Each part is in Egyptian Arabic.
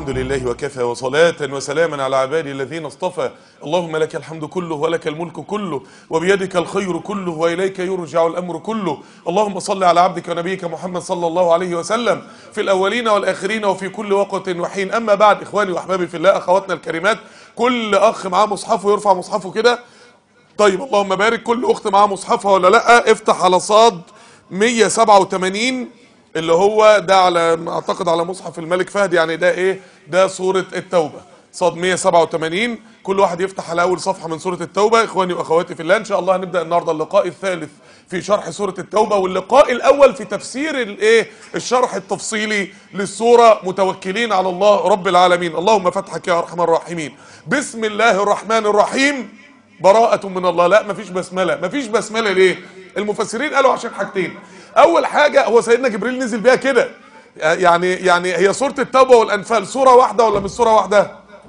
الحمد لله وكفى وصلاة وسلاما على عبادي الذين اصطفى اللهم لك الحمد كله ولك الملك كله وبيدك الخير كله وإليك يرجع الأمر كله اللهم صل على عبدك ونبيك محمد صلى الله عليه وسلم في الأولين والآخرين وفي كل وقت وحين أما بعد إخواني وأحبابي في الله أخواتنا الكريمات كل أخ معاه مصحفه يرفع مصحفه كده طيب اللهم بارك كل أخت معاه مصحفها ولا لأ افتح على صاد 187 اللي هو ده على اعتقد على مصحف الملك فهد يعني ده ايه ده سورة التوبة صاد 187 كل واحد يفتح على اول صفحة من سورة التوبة اخواني واخواتي في الله ان شاء الله هنبدأ النهاردة اللقاء الثالث في شرح سورة التوبة واللقاء الاول في تفسير الايه الشرح التفصيلي للسورة متوكلين على الله رب العالمين اللهم فتحك يا ارحم الراحمين بسم الله الرحمن الرحيم براءة من الله لا مفيش بسملة مفيش بسملة ليه المفسرين قالوا عشان حاجتين اول حاجة هو سيدنا جبريل نزل بيها كده يعني يعني هي سورة التوبة والانفال سورة واحدة ولا مش سورة واحدة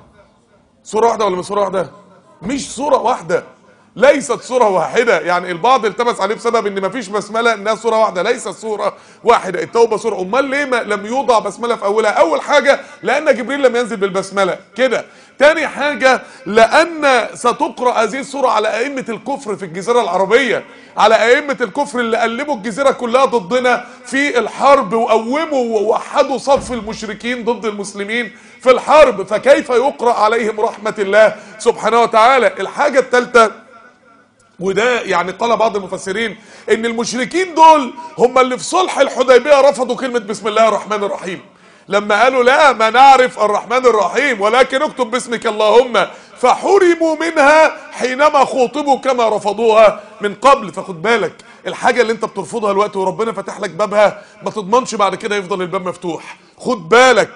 سورة واحدة ولا مش سورة واحدة مش سورة واحدة ليست سورة واحدة يعني البعض التبس عليه بسبب ان مفيش بسملة انها سورة واحدة ليست سورة واحدة التوبة سورة امال ليه ما لم يوضع بسملة في اولها اول حاجة لان جبريل لم ينزل بالبسملة كده تاني حاجة لأن ستقرأ هذه السورة على أئمة الكفر في الجزيرة العربية على أئمة الكفر اللي قلبوا الجزيرة كلها ضدنا في الحرب وقوموا ووحدوا صف المشركين ضد المسلمين في الحرب فكيف يقرأ عليهم رحمة الله سبحانه وتعالى الحاجة الثالثة وده يعني قال بعض المفسرين ان المشركين دول هم اللي في صلح الحديبية رفضوا كلمة بسم الله الرحمن الرحيم لما قالوا لا ما نعرف الرحمن الرحيم ولكن اكتب باسمك اللهم فحرموا منها حينما خوطبوا كما رفضوها من قبل فخد بالك الحاجة اللي انت بترفضها الوقت وربنا فتح لك بابها ما تضمنش بعد كده يفضل الباب مفتوح خد بالك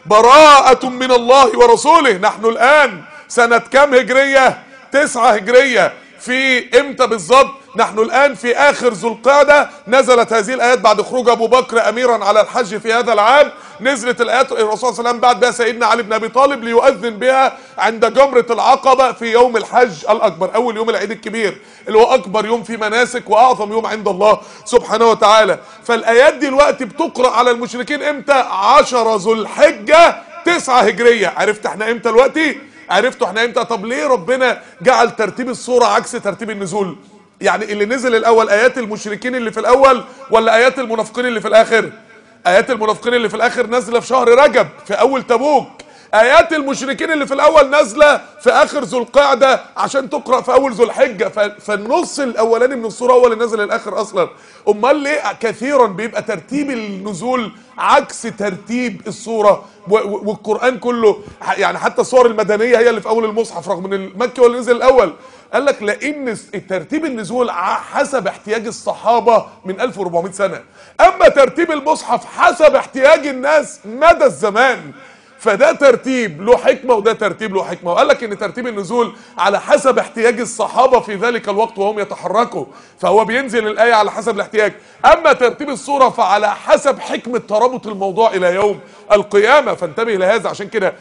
براءة من الله ورسوله نحن الآن سنة كام هجرية تسعة هجرية في امتى بالظبط نحن الآن في آخر ذو القعدة نزلت هذه الآيات بعد خروج أبو بكر أميرا على الحج في هذا العام نزلت الآيات الرسول صلى الله عليه وسلم بعد بها سيدنا علي بن أبي طالب ليؤذن بها عند جمرة العقبة في يوم الحج الأكبر أول يوم العيد الكبير اللي هو أكبر يوم في مناسك وأعظم يوم عند الله سبحانه وتعالى فالآيات دي الوقت بتقرأ على المشركين إمتى عشر ذو الحجة تسعة هجرية عرفت احنا إمتى الوقتي عرفتوا احنا امتى طب ليه ربنا جعل ترتيب الصورة عكس ترتيب النزول يعني اللي نزل الاول ايات المشركين اللي في الاول ولا ايات المنافقين اللي في الاخر ايات المنافقين اللي في الاخر نازله في شهر رجب في اول تبوك ايات المشركين اللي في الاول نازله في اخر ذو القعده عشان تقرا في اول ذو الحجه فالنص الاولاني من السوره هو اللي نازل الاخر اصلا امال ليه كثيرا بيبقى ترتيب النزول عكس ترتيب السوره والقران كله يعني حتى الصور المدنيه هي اللي في اول المصحف رغم ان المكي هو اللي نزل الاول قال لك لان ترتيب النزول حسب احتياج الصحابه من 1400 سنه اما ترتيب المصحف حسب احتياج الناس مدى الزمان فده ترتيب له حكمة وده ترتيب له حكمة وقال لك ان ترتيب النزول على حسب احتياج الصحابة في ذلك الوقت وهم يتحركوا فهو بينزل الآية على حسب الاحتياج اما ترتيب الصورة فعلى حسب حكمة ترابط الموضوع الى يوم القيامة فانتبه لهذا عشان كده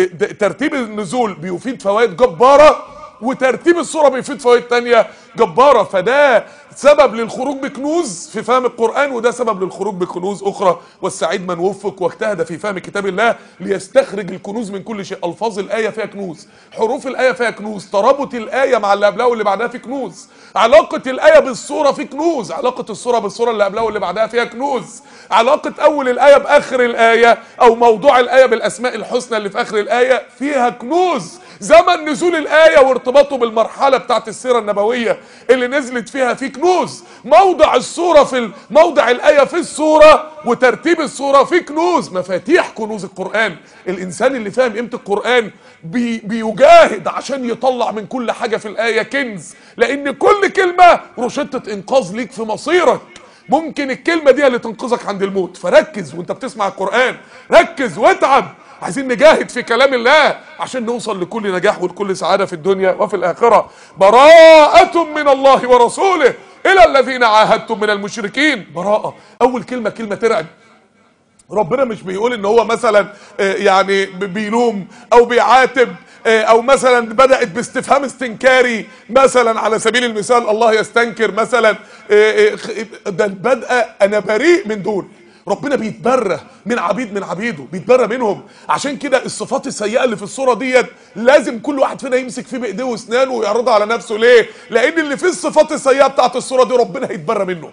ترتيب النزول بيفيد فوائد جبارة وترتيب الصورة بيفيد فوائد تانية جبارة فده سبب للخروج بكنوز في فهم القرآن وده سبب للخروج بكنوز أخرى والسعيد من وفق واجتهد في فهم كتاب الله ليستخرج الكنوز من كل شيء ألفاظ الآية فيها كنوز حروف الآية فيها كنوز ترابط الآية مع اللي قبلها واللي بعدها في كنوز علاقة الآية بالصورة في كنوز علاقة الصورة بالصورة اللي قبلها واللي بعدها فيها كنوز علاقة أول الآية بآخر الآية أو موضوع الآية بالأسماء الحسنى اللي في آخر الآية فيها كنوز زمن نزول الآية وارتباطه بالمرحلة بتاعت السيرة النبوية اللي نزلت فيها في كنوز موضع الصورة في موضع الآية في الصورة وترتيب الصورة في كنوز مفاتيح كنوز القرآن الإنسان اللي فاهم قيمة القرآن بي بيجاهد عشان يطلع من كل حاجة في الآية كنز لأن كل كلمة روشتة إنقاذ ليك في مصيرك ممكن الكلمة دي اللي تنقذك عند الموت فركز وانت بتسمع القرآن ركز واتعب عايزين نجاهد في كلام الله عشان نوصل لكل نجاح ولكل سعادة في الدنيا وفي الآخرة براءة من الله ورسوله إلى الذين عاهدتم من المشركين براءة أول كلمة كلمة ترعب ربنا مش بيقول ان هو مثلا يعني بيلوم او بيعاتب او مثلا بدأت باستفهام استنكاري مثلا على سبيل المثال الله يستنكر مثلا ده البدء انا بريء من دول ربنا بيتبرى من عبيد من عبيده بيتبرى منهم عشان كده الصفات السيئه اللي في الصوره ديت لازم كل واحد فينا يمسك فيه بايديه واسنانه ويعرضها على نفسه ليه لان اللي فيه الصفات السيئه بتاعت الصوره دي ربنا هيتبرى منه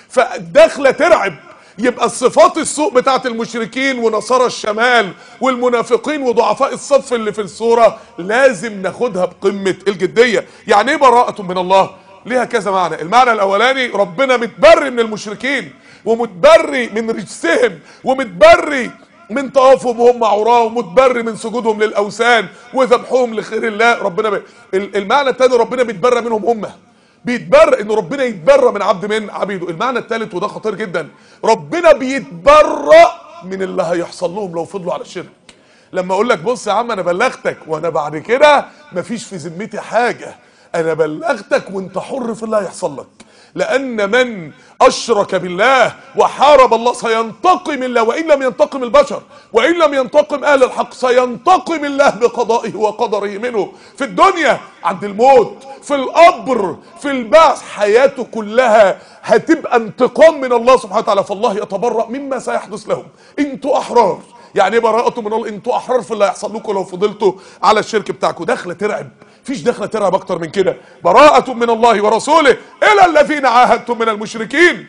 فداخله ترعب يبقى الصفات السوء بتاعت المشركين ونصارى الشمال والمنافقين وضعفاء الصف اللي في الصورة لازم ناخدها بقمة الجدية يعني ايه براءة من الله ليها كذا معنى المعنى الاولاني ربنا متبري من المشركين ومتبري من رجسهم ومتبري من طوافهم وهم عراه ومتبري من سجودهم للاوثان وذبحهم لخير الله ربنا ب... المعنى الثاني ربنا بيتبرى منهم هم بيتبرى ان ربنا يتبرى من عبد من عبيده المعنى الثالث وده خطير جدا ربنا بيتبرى من اللي هيحصل لهم لو فضلوا على الشرك لما اقول لك بص يا عم انا بلغتك وانا بعد كده مفيش في ذمتي حاجه انا بلغتك وانت حر في اللي هيحصل لك لان من اشرك بالله وحارب الله سينتقم الله وان لم ينتقم البشر وان لم ينتقم اهل الحق سينتقم الله بقضائه وقدره منه في الدنيا عند الموت في القبر في البعث حياته كلها هتبقى انتقام من الله سبحانه وتعالى فالله يتبرأ مما سيحدث لهم انتوا احرار يعني ايه براءة من الله انتوا احرار في اللي هيحصل لكم لو فضلتوا على الشرك بتاعكم دخله ترعب فيش دخله ترعب اكتر من كده براءة من الله ورسوله الى الذين عاهدتم من المشركين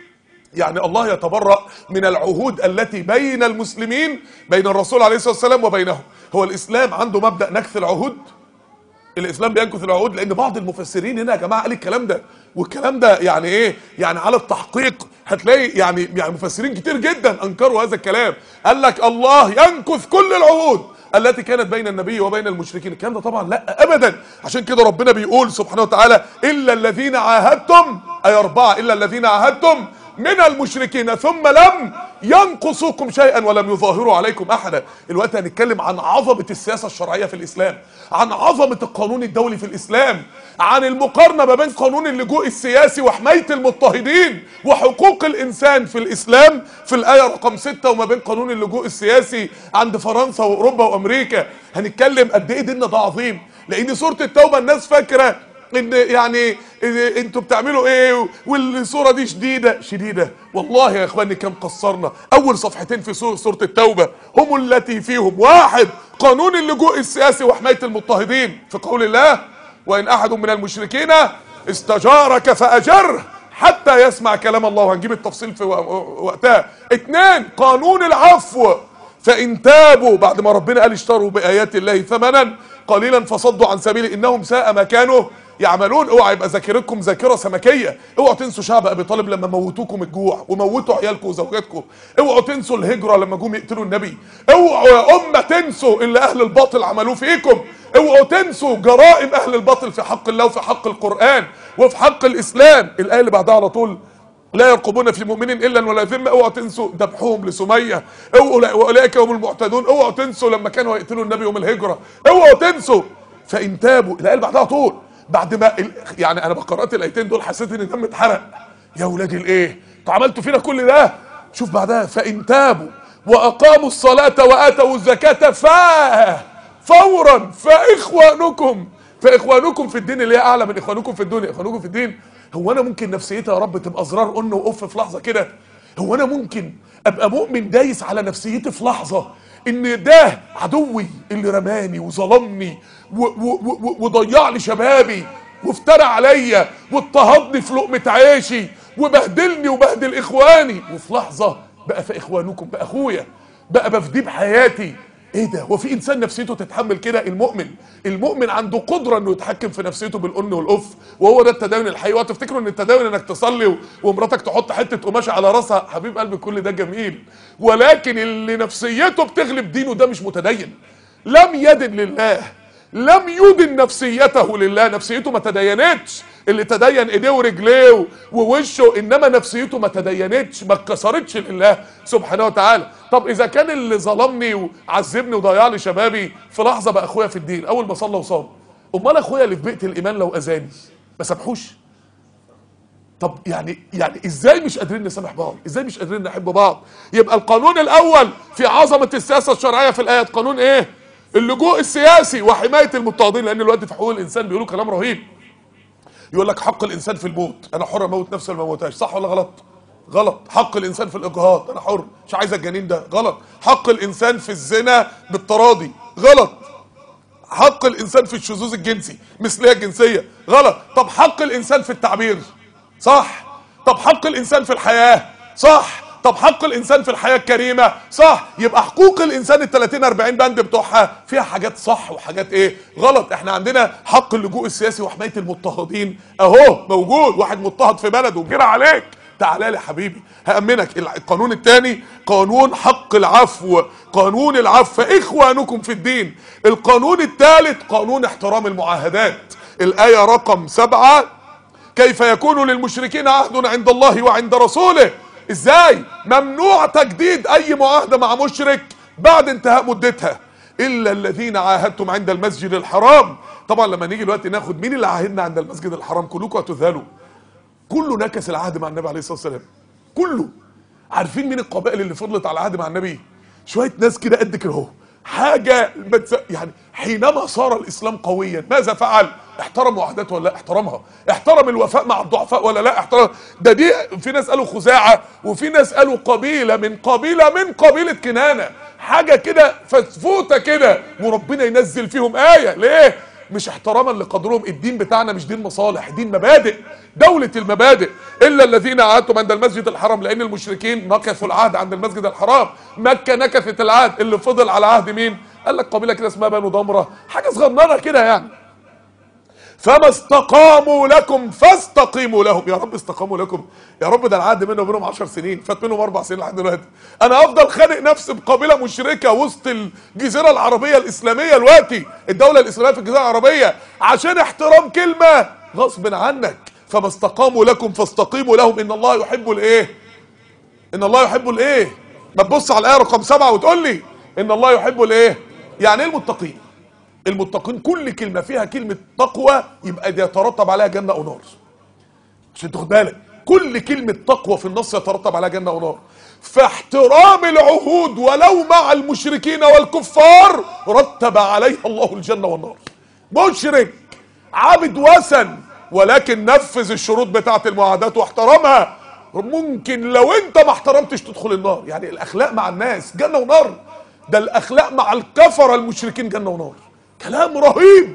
يعني الله يتبرأ من العهود التي بين المسلمين بين الرسول عليه الصلاة والسلام وبينهم هو الإسلام عنده مبدأ نكث العهود الإسلام بينكث العهود لأن بعض المفسرين هنا يا جماعة قال الكلام ده والكلام ده يعني إيه يعني على التحقيق هتلاقي يعني يعني مفسرين كتير جدا أنكروا هذا الكلام قال لك الله ينكث كل العهود التي كانت بين النبي وبين المشركين الكلام ده طبعا لا ابدا عشان كده ربنا بيقول سبحانه وتعالى الا الذين عاهدتم اي اربعه الا الذين عاهدتم من المشركين ثم لم ينقصوكم شيئا ولم يظاهروا عليكم احدا الوقت هنتكلم عن عظمه السياسه الشرعيه في الاسلام عن عظمه القانون الدولي في الاسلام عن المقارنه ما بين قانون اللجوء السياسي وحمايه المضطهدين وحقوق الانسان في الاسلام في الايه رقم 6 وما بين قانون اللجوء السياسي عند فرنسا واوروبا وامريكا هنتكلم قد ايه ديننا ده عظيم لان سوره التوبه الناس فاكره ان يعني انتوا بتعملوا ايه والصوره دي شديده شديده والله يا اخواني كم قصرنا اول صفحتين في سوره التوبه هم التي فيهم واحد قانون اللجوء السياسي وحمايه المضطهدين في قول الله وان احد من المشركين استجارك فاجره حتى يسمع كلام الله وهنجيب التفصيل في وقتها اتنين قانون العفو فان تابوا بعد ما ربنا قال اشتروا بايات الله ثمنا قليلا فصدوا عن سبيله انهم ساء ما كانوا يعملون اوعى يبقى ذاكرتكم ذاكره سمكيه اوعوا تنسوا شعب ابي طالب لما موتوكم الجوع وموتوا عيالكم وزوجاتكم اوعوا تنسوا الهجره لما جم يقتلوا النبي اوعوا يا امه تنسوا اللي اهل الباطل عملوه فيكم اوعوا تنسوا جرائم اهل الباطل في حق الله وفي حق القران وفي حق الاسلام الايه اللي بعدها على طول لا يرقبون في مؤمن الا ولا ذمه اوعوا تنسوا ذبحهم لسميه واولئك هم المعتدون اوعوا تنسوا لما كانوا يقتلوا النبي يوم الهجره اوعوا تنسوا فان تابوا الايه اللي بعدها طول بعد ما يعني انا قرات الايتين دول حسيت ان دمي اتحرق يا ولاد الايه انتوا عملتوا فينا كل ده شوف بعدها فان تابوا واقاموا الصلاه واتوا الزكاه ف فورا فاخوانكم فاخوانكم في الدين اللي هي اعلى من اخوانكم في الدنيا اخوانكم في الدين هو انا ممكن نفسيتي يا رب تبقى زرار قن وقف في لحظه كده هو انا ممكن ابقى مؤمن دايس على نفسيتي في لحظه ان ده عدوي اللي رماني وظلمني وضيع لي شبابي وافترى عليا واضطهدني في لقمه عيشي وبهدلني وبهدل اخواني وفي لحظه بقى في اخوانكم بقى اخويا بقى بفديه بحياتي ايه ده هو في انسان نفسيته تتحمل كده المؤمن المؤمن عنده قدره انه يتحكم في نفسيته بالأن والاف وهو ده التدين الحقيقي وتفتكروا ان التدين انك تصلي ومراتك تحط حته قماشه على راسها حبيب قلبي كل ده جميل ولكن اللي نفسيته بتغلب دينه ده مش متدين لم يدن لله لم يدن نفسيته لله نفسيته ما تدينتش اللي تدين ايديه ورجليه ووشه انما نفسيته ما تدينتش ما اتكسرتش لله سبحانه وتعالى طب اذا كان اللي ظلمني وعذبني وضيع لي شبابي في لحظه بقى اخويا في الدين اول ما صلى وصام امال اخويا اللي في بيئه الايمان لو اذاني ما سامحوش طب يعني يعني ازاي مش قادرين نسامح بعض ازاي مش قادرين نحب بعض يبقى القانون الاول في عظمه السياسه الشرعيه في الايات قانون ايه اللجوء السياسي وحمايه المضطهدين لان دلوقتي في حقوق الانسان بيقولوا كلام رهيب يقول لك حق الانسان في الموت انا حر اموت نفسي ولا ما اموتهاش صح ولا غلط غلط حق الانسان في الاجهاض انا حر مش عايز الجنين ده غلط حق الانسان في الزنا بالتراضي غلط حق الانسان في الشذوذ الجنسي مثليه الجنسيه غلط طب حق الانسان في التعبير صح طب حق الانسان في الحياه صح طب حق الانسان في الحياه الكريمه صح يبقى حقوق الانسان ال 30 40 بند بتوعها فيها حاجات صح وحاجات ايه غلط احنا عندنا حق اللجوء السياسي وحمايه المضطهدين اهو موجود واحد مضطهد في بلده وجرى عليك تعالى لي حبيبي هأمنك القانون الثاني قانون حق العفو قانون العفو إخوانكم في الدين القانون الثالث قانون احترام المعاهدات الآية رقم سبعة كيف يكون للمشركين عهد عند الله وعند رسوله ازاي ممنوع تجديد اي معاهدة مع مشرك بعد انتهاء مدتها الا الذين عاهدتم عند المسجد الحرام طبعا لما نيجي دلوقتي ناخد مين اللي عاهدنا عند المسجد الحرام كلكم هتذهلوا كله نكس العهد مع النبي عليه الصلاه والسلام كله عارفين مين القبائل اللي فضلت على العهد مع النبي شويه ناس كده قد كده اهو حاجه بتس... يعني حينما صار الاسلام قويا ماذا فعل احترم وحدته ولا لا احترمها احترم الوفاء مع الضعفاء ولا لا احترم ده دي في ناس قالوا خزاعه وفي ناس قالوا قبيله من قبيله من قبيله كنانه حاجه كده فسفوته كده وربنا ينزل فيهم ايه ليه مش احتراما لقدرهم الدين بتاعنا مش دين مصالح دين مبادئ دولة المبادئ إلا الذين عاهدتم عند المسجد الحرام لأن المشركين نكثوا العهد عند المسجد الحرام مكة نكثت العهد اللي فضل على عهد مين قال لك قبيلة كده اسمها بنو ضمرة حاجة صغننة كده يعني فما استقاموا لكم فاستقيموا لهم يا رب استقاموا لكم يا رب ده العهد بيننا وبينهم 10 سنين فات منهم اربع سنين لحد دلوقتي انا افضل خانق نفسي بقبيله مشركه وسط الجزيره العربيه الاسلاميه دلوقتي الدوله الاسلاميه في الجزيره العربيه عشان احترام كلمه غصب عنك فما استقاموا لكم فاستقيموا لهم ان الله يحب الايه ان الله يحب الايه ما تبص على الايه رقم سبعة وتقول لي ان الله يحب الايه يعني ايه المتقين المتقين كل كلمة فيها كلمة تقوى يبقى دي يترتب عليها جنة أو نار عشان تاخد بالك كل كلمة تقوى في النص يترتب عليها جنة أو نار فاحترام العهود ولو مع المشركين والكفار رتب عليها الله الجنة والنار مشرك عابد وثن ولكن نفذ الشروط بتاعة المعاهدات واحترمها ممكن لو انت ما احترمتش تدخل النار يعني الاخلاق مع الناس جنة ونار ده الاخلاق مع الكفر المشركين جنة ونار كلام رهيب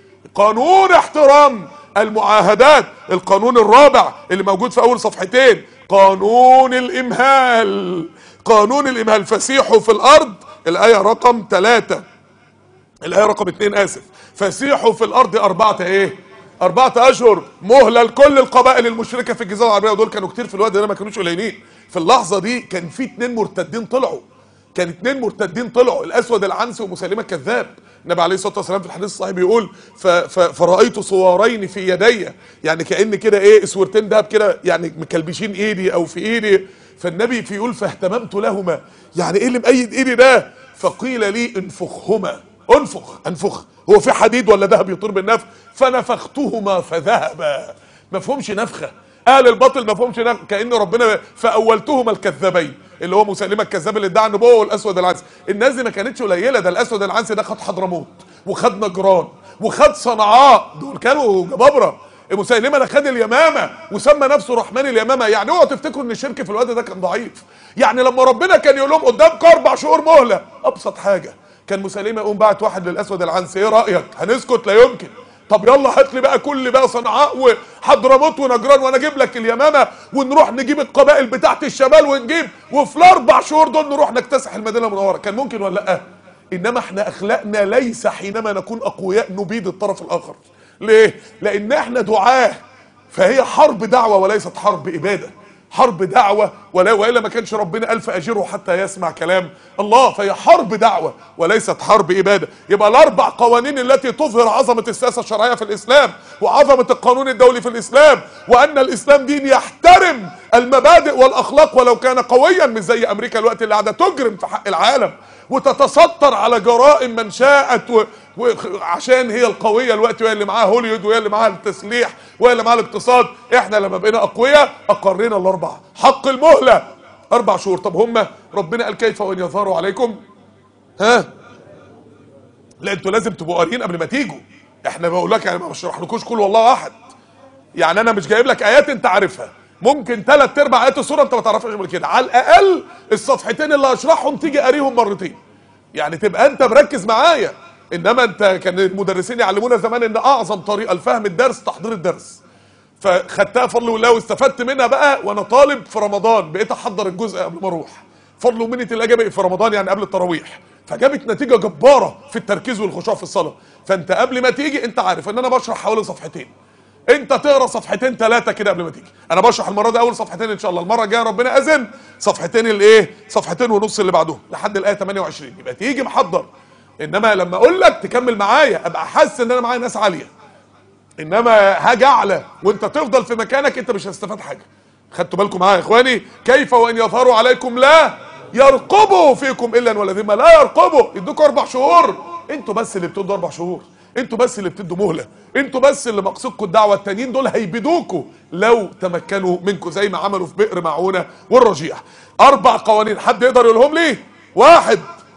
قانون احترام المعاهدات القانون الرابع اللي موجود في اول صفحتين قانون الامهال قانون الامهال فسيحوا في الارض الايه رقم ثلاثة الايه رقم اتنين اسف فسيحوا في الارض اربعة ايه اربعة اشهر مهلة لكل القبائل المشركة في الجزيرة العربية ودول كانوا كتير في الوقت ده ما كانوش قليلين في اللحظة دي كان في اتنين مرتدين طلعوا كان اتنين مرتدين طلعوا الاسود العنسي ومسيلمة الكذاب النبي عليه الصلاه والسلام في الحديث الصحيح بيقول ف ف فرايت صورين في يدي يعني كان كده ايه اسورتين دهب كده يعني مكلبشين ايدي او في ايدي فالنبي في يقول فاهتممت لهما يعني ايه اللي مأيد ايدي ده فقيل لي انفخهما انفخ انفخ هو في حديد ولا ذهب يطير بالنفخ فنفختهما فذهبا ما فهمش نفخه اهل الباطل ما فهمش نفخه كان ربنا فاولتهما الكذابين اللي هو مسلمه الكذاب اللي ادعى النبوه والاسود العنسي الناس دي ما كانتش قليله ده الاسود العنسي ده خد حضرموت وخد نجران وخد صنعاء دول كانوا جبابره مسيلمه ده خد اليمامه وسمى نفسه رحمن اليمامه يعني اوعوا تفتكروا ان الشرك في الوقت ده كان ضعيف يعني لما ربنا كان يقول لهم قدامكم اربع شهور مهله ابسط حاجه كان مسيلمه يقوم بعت واحد للاسود العنسي ايه رايك هنسكت لا يمكن طب يلا هات لي بقى كل بقى صنعاء وحضرموت ونجران وانا اجيب لك اليمامه ونروح نجيب القبائل بتاعت الشمال ونجيب وفي الاربع شهور دول نروح نكتسح المدينه المنوره كان ممكن ولا لا انما احنا اخلاقنا ليس حينما نكون اقوياء نبيد الطرف الاخر ليه لان احنا دعاه فهي حرب دعوه وليست حرب اباده حرب دعوة ولا وإلا ما كانش ربنا ألف أجره حتى يسمع كلام الله فهي حرب دعوة وليست حرب إبادة يبقى الأربع قوانين التي تظهر عظمة السياسة الشرعية في الإسلام وعظمة القانون الدولي في الإسلام وأن الإسلام دين يحترم المبادئ والأخلاق ولو كان قويا مش زي أمريكا الوقت اللي قاعدة تجرم في حق العالم وتتستر على جرائم من شاءت و... وعشان هي القوية الوقت وهي اللي معاها هوليود وهي اللي معاها التسليح وهي اللي معاها الاقتصاد احنا لما بقينا اقوياء اقرينا الاربعة حق المهلة اربع شهور طب هم ربنا قال كيف وان يظهروا عليكم ها لا انتوا لازم تبقوا قاريين قبل ما تيجوا احنا بقول لك يعني ما بشرحلكوش كل والله احد يعني انا مش جايب لك ايات انت عارفها ممكن ثلاث ارباع ايات السوره انت ما تعرفش غير كده على الاقل الصفحتين اللي هشرحهم تيجي قاريهم مرتين يعني تبقى انت مركز معايا انما انت كان المدرسين يعلمونا زمان ان اعظم طريقه لفهم الدرس تحضير الدرس فخدتها فضل الله واستفدت منها بقى وانا طالب في رمضان بقيت احضر الجزء قبل ما اروح فضل ومنة الله جابت في رمضان يعني قبل التراويح فجابت نتيجه جباره في التركيز والخشوع في الصلاه فانت قبل ما تيجي انت عارف ان انا بشرح حوالي صفحتين انت تقرا صفحتين ثلاثه كده قبل ما تيجي انا بشرح المره دي اول صفحتين ان شاء الله المره الجايه ربنا اذن صفحتين الايه صفحتين ونص اللي بعدهم لحد الايه 28 يبقى تيجي محضر انما لما اقول لك تكمل معايا ابقى حاسس ان انا معايا ناس عاليه انما هاجي اعلى وانت تفضل في مكانك انت مش هتستفاد حاجه خدتوا بالكم معايا يا اخواني كيف وان يظهروا عليكم لا يرقبوا فيكم الا ولا ذمه لا يرقبوا يدوكوا اربع شهور انتوا بس اللي بتدوا اربع شهور انتوا بس اللي بتدوا مهله انتوا بس اللي مقصودكم الدعوه التانيين دول هيبيدوكوا لو تمكنوا منكم زي ما عملوا في بئر معونه والرجيع اربع قوانين حد يقدر يقولهم لي واحد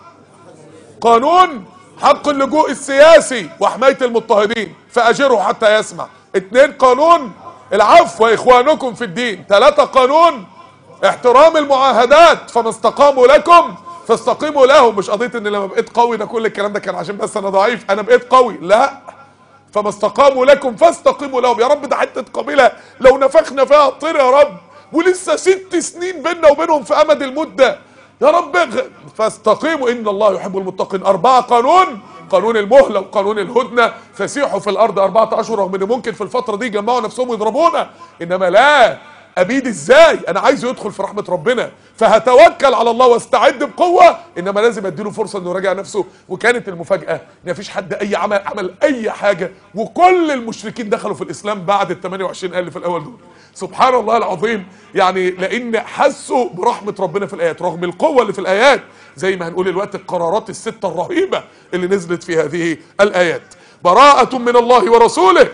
قانون حق اللجوء السياسي وحماية المضطهدين فأجره حتى يسمع اتنين قانون العفو وإخوانكم في الدين تلاتة قانون احترام المعاهدات فما استقاموا لكم فاستقيموا لهم مش قضية ان لما بقيت قوي ده كل الكلام ده كان عشان بس انا ضعيف انا بقيت قوي لا فما استقاموا لكم فاستقيموا لهم يا رب ده حتة قبيلة لو نفخنا فيها الطير يا رب ولسه ست سنين بيننا وبينهم في امد المده يا رب اغ- فاستقيموا ان الله يحب المتقين اربعه قانون قانون المهله وقانون الهدنه فسيحوا في الارض اربعه اشهر رغم ان ممكن في الفتره دي يجمعوا نفسهم ويضربونا انما لا ابيد ازاي انا عايزه يدخل في رحمه ربنا فهتوكل على الله واستعد بقوه انما لازم اديله فرصه انه يراجع نفسه وكانت المفاجاه ان مفيش حد اي عمل عمل اي حاجه وكل المشركين دخلوا في الاسلام بعد ال 28 اللي في الاول دول سبحان الله العظيم يعني لان حسوا برحمه ربنا في الايات رغم القوه اللي في الايات زي ما هنقول الوقت القرارات السته الرهيبه اللي نزلت في هذه الايات براءه من الله ورسوله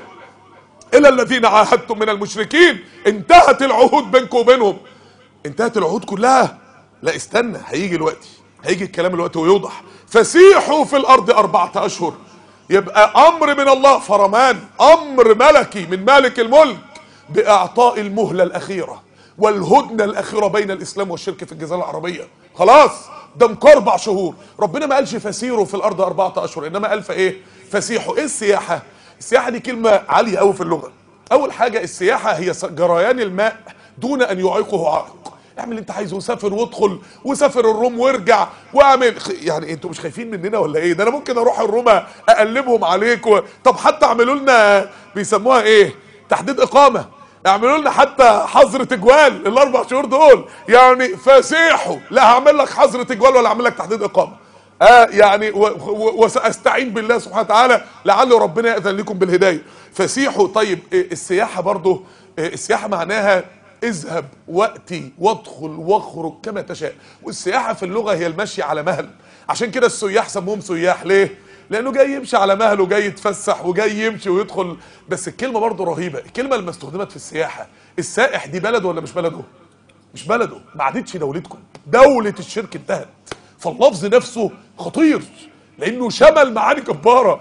الى الذين عاهدتم من المشركين انتهت العهود بينكم وبينهم انتهت العهود كلها لا استنى هيجي الوقت هيجي الكلام الوقت ويوضح فسيحوا في الارض اربعه اشهر يبقى امر من الله فرمان امر ملكي من مالك الملك باعطاء المهله الاخيره والهدنه الاخيره بين الاسلام والشرك في الجزيره العربيه خلاص ده مكار اربع شهور ربنا ما قالش فسيروا في الارض اربعه اشهر انما قال فايه فسيحوا ايه السياحه السياحه دي كلمه عاليه قوي في اللغه اول حاجه السياحه هي جريان الماء دون ان يعيقه عائق اعمل اللي انت عايزه وسافر وادخل وسافر الروم وارجع واعمل يعني انتوا مش خايفين مننا ولا ايه ده انا ممكن اروح الروم اقلبهم عليك و... طب حتى اعملوا لنا بيسموها ايه تحديد اقامه اعملوا لنا حتى حظر تجوال الاربع شهور دول يعني فسيحوا لا هعمل لك حظر تجوال ولا اعمل لك تحديد اقامه آه يعني و- و- وساستعين بالله سبحانه وتعالى لعل ربنا ياذن لكم بالهدايه فسيحوا طيب إيه السياحه برضه إيه السياحه معناها اذهب واتي وادخل واخرج كما تشاء والسياحه في اللغه هي المشي على مهل عشان كده السياح سموهم سياح ليه لانه جاي يمشي على مهله وجاي يتفسح وجاي يمشي ويدخل بس الكلمه برضه رهيبه الكلمه اللي استخدمت في السياحه السائح دي بلده ولا مش بلده مش بلده ما عادتش دولتكم دولة الشرك انتهت فاللفظ نفسه خطير لانه شمل معاني جبارة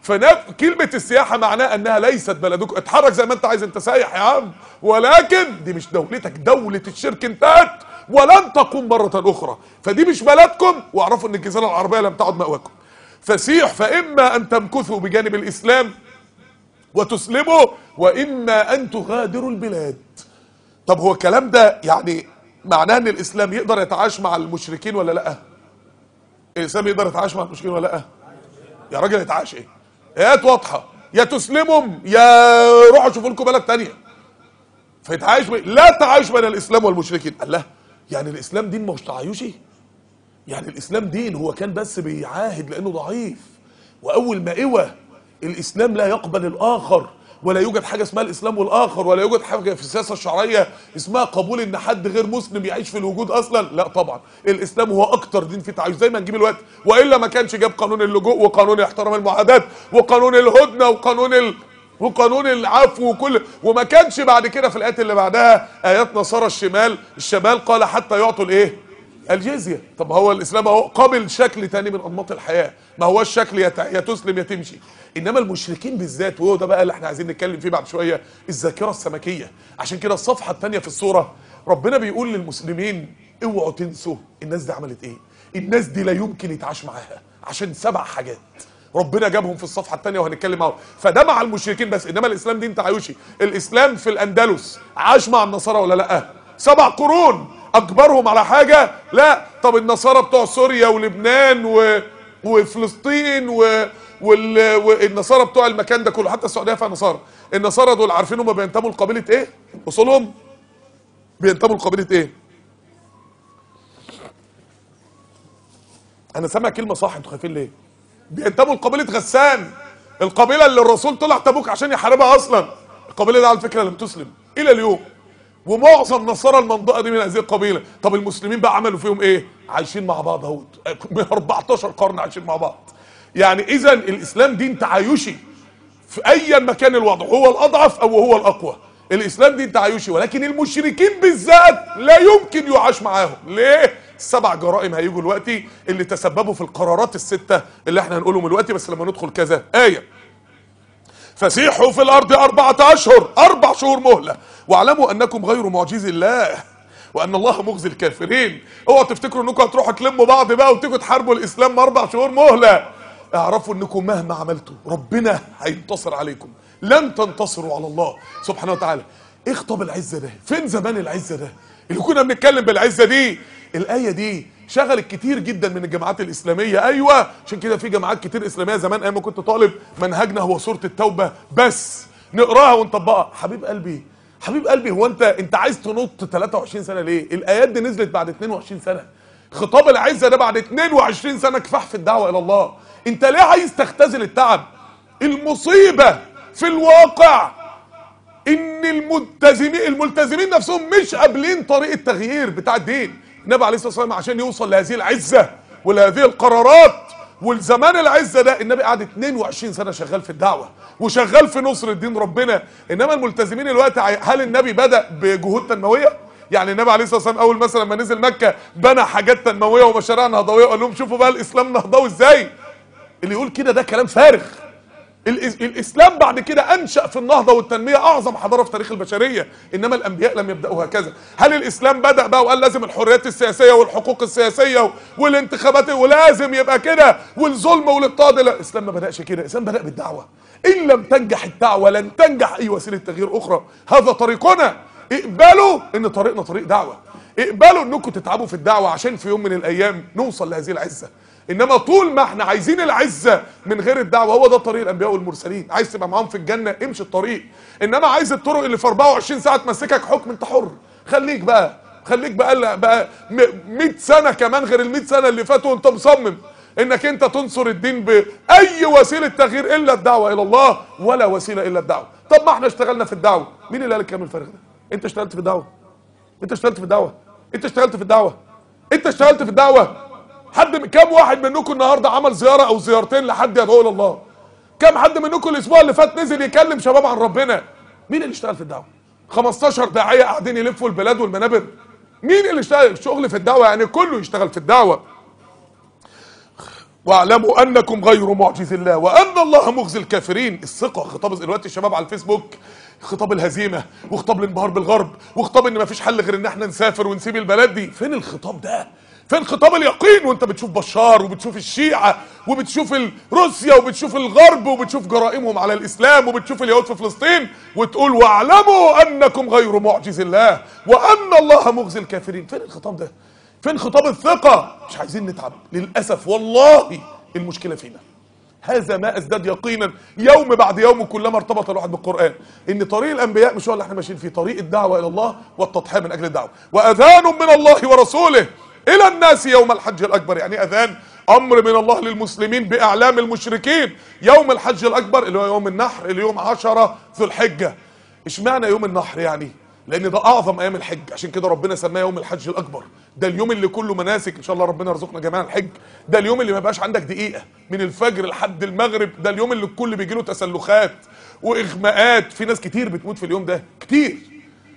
فكلمة السياحة معناها انها ليست بلدكم اتحرك زي ما انت عايز انت سايح يا عم ولكن دي مش دولتك دولة الشرك انتهت ولن تقوم مرة اخرى فدي مش بلدكم واعرفوا ان الجزيرة العربية لم تعد مأواكم فسيح فاما ان تمكثوا بجانب الاسلام وتسلموا واما ان تغادروا البلاد طب هو الكلام ده يعني معناه ان الاسلام يقدر يتعايش مع المشركين ولا لا الاسلام يقدر يتعايش مع المشركين ولا لا يا راجل يتعايش ايه ايات واضحه يا تسلمهم يا روحوا شوفوا لكم بلد تانية فيتعايش بي... لا تعايش بين الاسلام والمشركين الله يعني الاسلام دين مش تعايشي يعني الاسلام دين هو كان بس بيعاهد لانه ضعيف واول ما قوى الاسلام لا يقبل الاخر ولا يوجد حاجه اسمها الاسلام والاخر ولا يوجد حاجه في السياسه الشرعيه اسمها قبول ان حد غير مسلم يعيش في الوجود اصلا لا طبعا الاسلام هو اكتر دين فيه تعايش زي ما نجيب الوقت والا ما كانش جاب قانون اللجوء وقانون احترام المعاهدات وقانون الهدنه وقانون ال... وقانون العفو وكل وما كانش بعد كده في الايات اللي بعدها ايات نصارى الشمال الشمال قال حتى يعطوا الايه الجزيه طب هو الاسلام اهو قابل شكل تاني من انماط الحياه ما هوش شكل يا ت- يا تسلم يا تمشي انما المشركين بالذات وهو ده بقى اللي احنا عايزين نتكلم فيه بعد شويه الذاكره السمكيه عشان كده الصفحه الثانيه في السوره ربنا بيقول للمسلمين اوعوا تنسوا الناس دي عملت ايه الناس دي لا يمكن يتعاش معاها عشان سبع حاجات ربنا جابهم في الصفحه الثانيه وهنتكلم معاهم فده مع المشركين بس انما الاسلام دين تعايشي الاسلام في الاندلس عاش مع النصارى ولا لا سبع قرون اكبرهم على حاجه لا طب النصارى بتوع سوريا ولبنان و... وفلسطين و... وال... والنصارى بتوع المكان ده كله حتى السعوديه فيها نصارى النصارى دول عارفين هم بينتموا لقبيله ايه اصولهم بينتموا لقبيله ايه انا سامع كلمه صح انتوا خايفين ليه بينتموا لقبيله غسان القبيله اللي الرسول طلع تبوك عشان يحاربها اصلا القبيله دي على فكره لم تسلم الى اليوم ومعظم نصارى المنطقه دي من هذه القبيله طب المسلمين بقى عملوا فيهم ايه عايشين مع بعض اهو من 14 قرن عايشين مع بعض يعني اذا الاسلام دين تعايشي في ايا مكان الوضع هو الاضعف او هو الاقوى الاسلام دين تعايشي ولكن المشركين بالذات لا يمكن يعاش معاهم ليه السبع جرائم هيجوا دلوقتي اللي تسببوا في القرارات السته اللي احنا هنقولهم دلوقتي بس لما ندخل كذا ايه فسيحوا في الارض اربعه اشهر اربع شهور مهله واعلموا انكم غير معجز الله وان الله مخزي الكافرين اوعوا تفتكروا انكم هتروحوا تلموا بعض بقى وتيجوا تحاربوا الاسلام اربع شهور مهله اعرفوا انكم مهما عملتوا ربنا هينتصر عليكم لن تنتصروا على الله سبحانه وتعالى ايه خطاب العزه ده فين زمان العزه ده اللي كنا بنتكلم بالعزه دي الايه دي شغلت كتير جدا من الجماعات الاسلاميه ايوه عشان كده في جماعات كتير اسلاميه زمان ايام ما كنت طالب منهجنا هو سوره التوبه بس نقراها ونطبقها حبيب قلبي حبيب قلبي هو انت انت عايز تنط 23 سنه ليه الايات دي نزلت بعد 22 سنه خطاب العزه ده بعد 22 سنه كفاح في الدعوه الى الله انت ليه عايز تختزل التعب المصيبه في الواقع ان الملتزمين الملتزمين نفسهم مش قابلين طريق التغيير بتاع الدين النبي عليه الصلاه والسلام عشان يوصل لهذه العزه ولهذه القرارات والزمان العزه ده النبي قعد 22 سنه شغال في الدعوه وشغال في نصر الدين ربنا انما الملتزمين الوقت عي- هل النبي بدا بجهود تنمويه يعني النبي عليه الصلاه والسلام اول مثلا لما نزل مكه بنى حاجات تنمويه ومشاريع نهضويه وقال لهم شوفوا بقى الاسلام نهضوي ازاي اللي يقول كده ده كلام فارغ الإس- الاسلام بعد كده انشا في النهضه والتنميه اعظم حضاره في تاريخ البشريه انما الانبياء لم يبداوا هكذا هل الاسلام بدا بقى وقال لازم الحريات السياسيه والحقوق السياسيه والانتخابات ولازم يبقى كده والظلم والاضطهاد لا الاسلام ما بداش كده الاسلام بدا بالدعوه ان لم تنجح الدعوه لن تنجح اي وسيله تغيير اخرى هذا طريقنا اقبلوا ان طريقنا طريق دعوه اقبلوا انكم تتعبوا في الدعوه عشان في يوم من الايام نوصل لهذه العزه انما طول ما احنا عايزين العزه من غير الدعوه هو ده طريق الانبياء والمرسلين عايز تبقى معاهم في الجنه امشي الطريق انما عايز الطرق اللي في 24 ساعه تمسكك حكم انت حر خليك بقى خليك بقى بقى م- 100 سنه كمان غير ال 100 سنه اللي فاتوا وانت مصمم انك انت تنصر الدين باي وسيله تغيير الا الدعوه الى الله ولا وسيله الا الدعوه طب ما احنا اشتغلنا في الدعوه مين اللي قال الكلام الفارغ ده انت اشتغلت في الدعوه انت اشتغلت في الدعوه انت اشتغلت في الدعوه انت اشتغلت في الدعوه حد كم واحد منكم النهارده عمل زياره او زيارتين لحد يدعو الى الله كم حد منكم الاسبوع اللي فات نزل يكلم شباب عن ربنا مين اللي اشتغل في الدعوه 15 داعيه قاعدين يلفوا البلاد والمنابر مين اللي اشتغل الشغل في الدعوه يعني كله يشتغل في الدعوه واعلموا انكم غير معجز الله وان الله مخزي الكافرين الثقه خطاب دلوقتي الشباب على الفيسبوك خطاب الهزيمه وخطاب الانبهار بالغرب وخطاب ان مفيش حل غير ان احنا نسافر ونسيب البلد دي فين الخطاب ده فين خطاب اليقين وانت بتشوف بشار وبتشوف الشيعة وبتشوف ال- روسيا وبتشوف الغرب وبتشوف جرائمهم على الاسلام وبتشوف اليهود في فلسطين وتقول واعلموا انكم غير معجز الله وان الله مخزي الكافرين فين الخطاب ده فين خطاب الثقة مش عايزين نتعب للأسف والله المشكلة فينا هذا ما ازداد يقينا يوم بعد يوم كلما ارتبط الواحد بالقرآن ان طريق الانبياء مش هو اللي احنا ماشيين فيه طريق الدعوة الى الله والتضحية من اجل الدعوة واذان من الله ورسوله الى الناس يوم الحج الاكبر يعني اذان امر من الله للمسلمين باعلام المشركين يوم الحج الاكبر اللي هو يوم النحر اليوم عشرة ذو الحجة اشمعنى يوم النحر يعني لان ده اعظم ايام الحج عشان كده ربنا سماه يوم الحج الاكبر ده اليوم اللي كله مناسك ان شاء الله ربنا يرزقنا جميعا الحج ده اليوم اللي ما يبقاش عندك دقيقه من الفجر لحد المغرب ده اليوم اللي الكل بيجي له تسلخات واغماءات في ناس كتير بتموت في اليوم ده كتير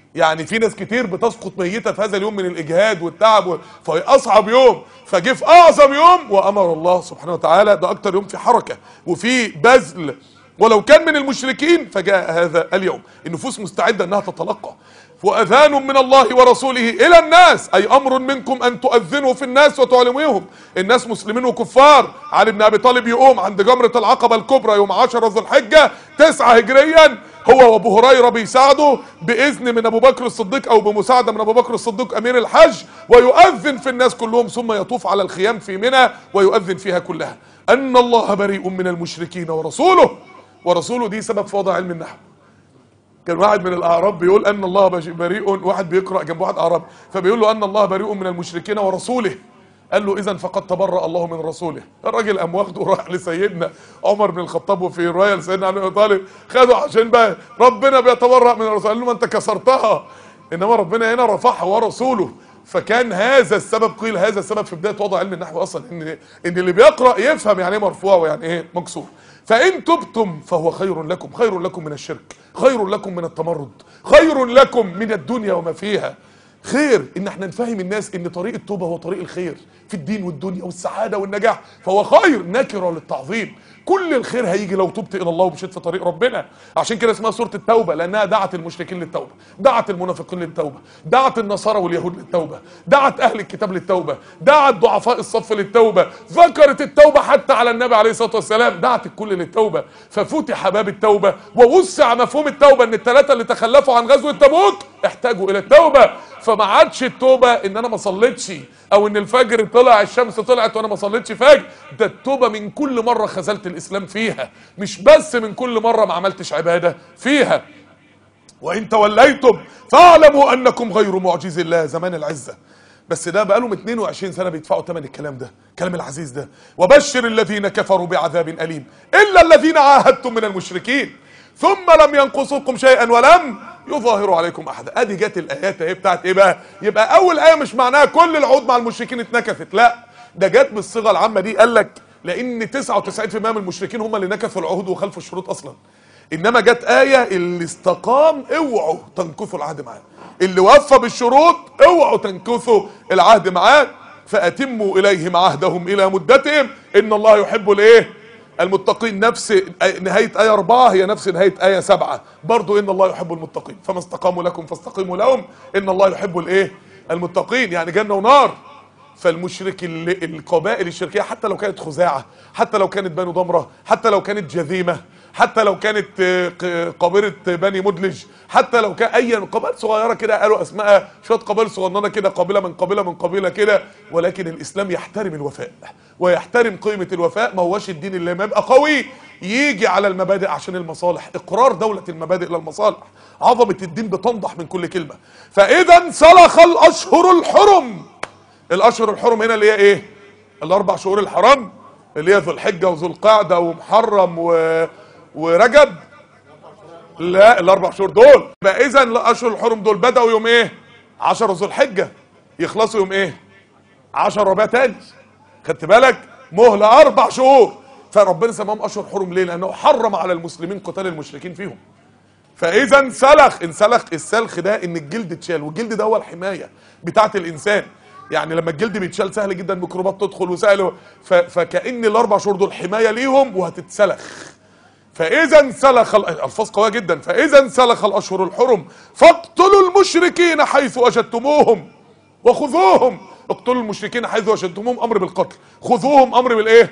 يعني في ناس كتير بتسقط ميتة في هذا اليوم من الإجهاد والتعب و- فهي أصعب يوم فجه في أعظم يوم وأمر الله سبحانه وتعالى ده أكتر يوم في حركة وفي بذل ولو كان من المشركين فجاء هذا اليوم النفوس مستعدة أنها تتلقى وأذان من الله ورسوله إلى الناس أي أمر منكم أن تؤذنوا في الناس وتعلموهم الناس مسلمين وكفار علي بن أبي طالب يقوم عند جمرة العقبة الكبرى يوم 10 ذو الحجة 9 هجريا هو وابو هريره بيساعدوا باذن من ابو بكر الصديق او بمساعده من ابو بكر الصديق امير الحج ويؤذن في الناس كلهم ثم يطوف على الخيام في منى ويؤذن فيها كلها ان الله بريء من المشركين ورسوله ورسوله دي سبب في وضع علم النحو كان واحد من الاعراب بيقول ان الله بش- بريء واحد بيقرا جنب واحد اعرابي فبيقول له ان الله بريء من المشركين ورسوله قال له اذا فقد تبرأ الله من رسوله الراجل قام واخده وراح لسيدنا عمر بن الخطاب وفي روايه لسيدنا علي بن ابي طالب خده عشان بقى ربنا بيتبرأ من الرسول قال له ما انت كسرتها انما ربنا هنا رفعها ورسوله فكان هذا السبب قيل هذا السبب في بدايه وضع علم النحو اصلا ان ان اللي بيقرا يفهم يعني ايه مرفوع ويعني ايه مكسور فان تبتم فهو خير لكم خير لكم من الشرك خير لكم من التمرد خير لكم من الدنيا وما فيها خير ان احنا نفهم الناس ان طريق التوبه هو طريق الخير في الدين والدنيا والسعاده والنجاح فهو خير نكره للتعظيم كل الخير هيجي لو تبت الى الله ومشيت في طريق ربنا عشان كده اسمها سوره التوبه لانها دعت المشركين للتوبه دعت المنافقين للتوبه دعت النصارى واليهود للتوبه دعت اهل الكتاب للتوبه دعت ضعفاء الصف للتوبه ذكرت التوبه حتى على النبي عليه الصلاه والسلام دعت الكل للتوبه ففتح باب التوبه ووسع مفهوم التوبه ان الثلاثه اللي تخلفوا عن غزوه تبوك احتاجوا الى التوبه فما عادش التوبه ان انا ما صليتش او ان الفجر طلع الشمس طلعت وانا ما صليتش فجر ده التوبه من كل مره خذلت الاسلام فيها مش بس من كل مره ما عملتش عباده فيها وان توليتم فاعلموا انكم غير معجز الله زمان العزه بس ده بقالهم 22 سنه بيدفعوا ثمن الكلام ده كلام العزيز ده وبشر الذين كفروا بعذاب اليم الا الذين عاهدتم من المشركين ثم لم ينقصوكم شيئا ولم يظاهروا عليكم احدا ادي جت الايات اهي بتاعت ايه بقى يبقى اول ايه مش معناها كل العهود مع المشركين اتنكثت لا ده جت بالصيغه العامه دي قال لك لان 99% من المشركين هم اللي نكثوا العهود وخالفوا الشروط اصلا انما جت ايه اللي استقام اوعوا تنكثوا العهد معاه اللي وفى بالشروط اوعوا تنكثوا العهد معاه فاتموا اليهم عهدهم الى مدتهم ان الله يحب الايه المتقين نفس نهاية آية أربعة هي نفس نهاية آية سبعة برضو إن الله يحب المتقين فما استقاموا لكم فاستقيموا لهم إن الله يحب الإيه المتقين يعني جنة ونار فالمشرك اللي القبائل الشركية حتى لو كانت خزاعة حتى لو كانت بنو ضمرة حتى لو كانت جذيمة حتى لو كانت آه، ق- قبيلة بني مدلج حتى لو كان اي قبائل صغيره كده قالوا اسماء شويه قبائل صغننه كده قبيله من قبيله من قبيله كده ولكن الاسلام يحترم الوفاء ويحترم قيمه الوفاء ما هوش الدين اللي لما يبقى قوي يجي على المبادئ عشان المصالح اقرار دوله المبادئ للمصالح عظمه الدين بتنضح من كل كلمه فاذا انسلخ الاشهر الحرم الاشهر الحرم هنا اللي هي ايه الاربع شهور الحرام اللي هي ذو الحجه وذو القعده ومحرم و... ورجب لا الاربع شهور دول بقى اذا الاشهر الحرم دول بداوا يوم ايه 10 ذو الحجه يخلصوا يوم ايه 10 ربيع تاني خدت بالك مهله اربع شهور فربنا سماهم اشهر حرم ليه لانه حرم على المسلمين قتال المشركين فيهم فاذا انسلخ انسلخ السلخ ده ان الجلد اتشال والجلد ده هو الحمايه بتاعه الانسان يعني لما الجلد بيتشال سهل جدا ميكروبات تدخل وسهل ف... فكأن الاربع شهور دول حمايه ليهم وهتتسلخ فاذا انسلخ ال- الفاظ قويه جدا فاذا انسلخ الاشهر الحرم فاقتلوا المشركين حيث وجدتموهم وخذوهم اقتلوا المشركين حيث وجدتموهم امر بالقتل خذوهم امر بالايه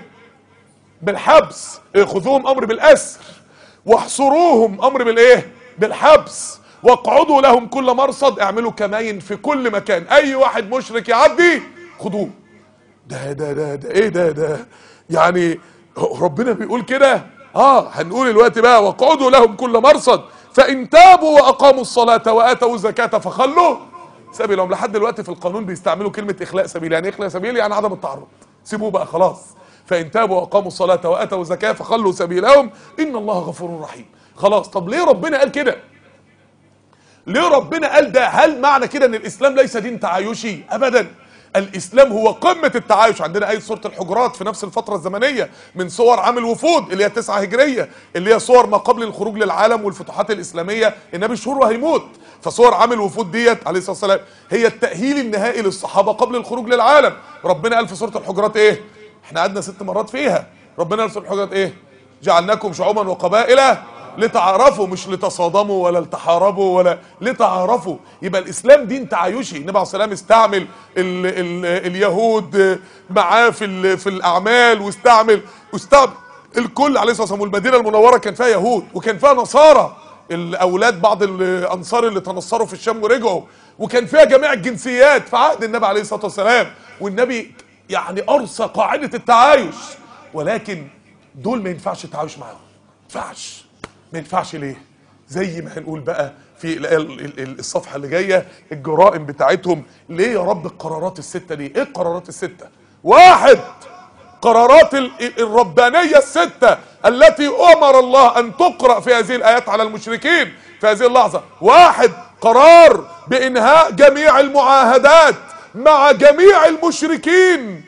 بالحبس إيه، خذوهم امر بالاسر واحصروهم امر بالايه بالحبس واقعدوا لهم كل مرصد اعملوا كماين في كل مكان اي واحد مشرك يعدي خدوه ده ده ده ده ايه ده ده يعني ربنا بيقول كده اه هنقول الوقت بقى واقعدوا لهم كل مرصد فان تابوا واقاموا الصلاه واتوا الزكاه فخلوا سبيلهم لحد دلوقتي في القانون بيستعملوا كلمه اخلاء سبيل يعني إيه اخلاء سبيل يعني عدم التعرض سيبوه بقى خلاص فان تابوا واقاموا الصلاه واتوا الزكاه فخلوا سبيلهم ان الله غفور رحيم خلاص طب ليه ربنا قال كده ليه ربنا قال ده هل معنى كده ان الاسلام ليس دين تعايشي ابدا الاسلام هو قمه التعايش عندنا ايه سوره الحجرات في نفس الفتره الزمنيه من صور عام الوفود اللي هي 9 هجريه اللي هي صور ما قبل الخروج للعالم والفتوحات الاسلاميه النبي شهور وهيموت فصور عام الوفود ديت عليه الصلاه والسلام هي التاهيل النهائي للصحابه قبل الخروج للعالم ربنا قال في سوره الحجرات ايه احنا قعدنا ست مرات فيها ربنا قال في سوره الحجرات ايه جعلناكم شعوبا وقبائل لتعارفوا مش لتصادموا ولا لتحاربوا ولا لتعارفوا يبقى الاسلام دين تعايشي النبي عليه الصلاه والسلام استعمل ال ال اليهود معاه في ال- في الاعمال واستعمل واستعمل الكل عليه الصلاه والسلام والمدينه المنوره كان فيها يهود وكان فيها نصارى الاولاد بعض الانصار اللي تنصروا في الشام ورجعوا وكان فيها جميع الجنسيات في عهد النبي عليه الصلاه والسلام والنبي يعني ارسى قاعده التعايش ولكن دول ما ينفعش التعايش معاهم ما ينفعش ما ينفعش ليه زي ما هنقول بقى في ال- ال- ال- الصفحه اللي جايه الجرائم بتاعتهم ليه يا رب القرارات السته دي ايه القرارات السته واحد قرارات ال- الربانيه السته التي امر الله ان تقرا في هذه الايات على المشركين في هذه اللحظه واحد قرار بانهاء جميع المعاهدات مع جميع المشركين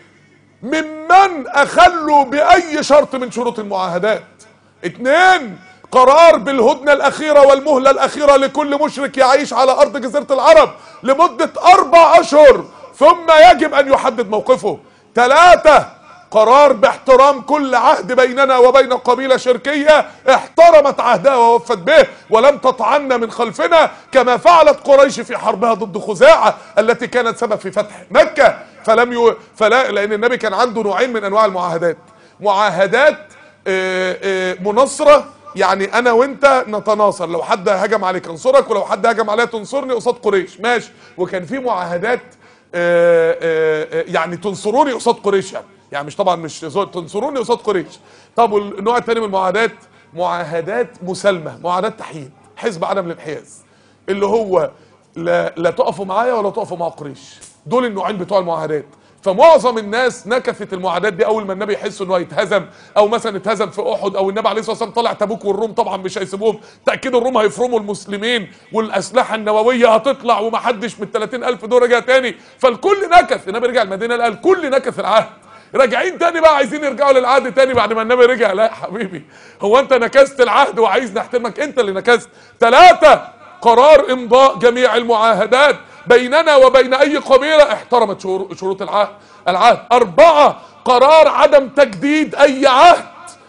ممن اخلوا باي شرط من شروط المعاهدات اتنين قرار بالهدنة الاخيرة والمهلة الاخيرة لكل مشرك يعيش على ارض جزيرة العرب لمدة اربع اشهر ثم يجب ان يحدد موقفه تلاتة قرار باحترام كل عهد بيننا وبين قبيلة شركية احترمت عهدها ووفت به ولم تطعنا من خلفنا كما فعلت قريش في حربها ضد خزاعة التي كانت سبب في فتح مكة فلم ي... فلا لان النبي كان عنده نوعين من انواع المعاهدات معاهدات آه، آه، مناصرة يعني انا وانت نتناصر لو حد هجم عليك انصرك ولو حد هجم عليا تنصرني قصاد قريش ماشي وكان في معاهدات آه، آه، آه، يعني تنصروني قصاد قريش يعني يعني مش طبعا مش زو- تنصروني قصاد قريش طب والنوع الثاني من المعاهدات معاهدات مسالمه معاهدات تحييد حزب عدم الانحياز اللي هو لا, لا تقفوا معايا ولا تقفوا مع قريش دول النوعين بتوع المعاهدات فمعظم الناس نكثت المعاهدات دي اول ما النبي يحس انه هيتهزم او مثلا اتهزم في احد او النبي عليه الصلاه والسلام طلع تبوك والروم طبعا مش هيسيبوهم تاكيد الروم هيفرموا المسلمين والاسلحه النوويه هتطلع ومحدش من 30000 دول رجع تاني فالكل نكث النبي رجع المدينه قال الكل نكث العهد راجعين تاني بقى عايزين يرجعوا للعهد تاني بعد ما النبي رجع لا يا حبيبي هو انت نكست العهد وعايز نحترمك انت اللي نكست ثلاثة قرار امضاء جميع المعاهدات بيننا وبين اي قبيلة احترمت شرو- شروط العهد العهد اربعة قرار عدم تجديد اي عهد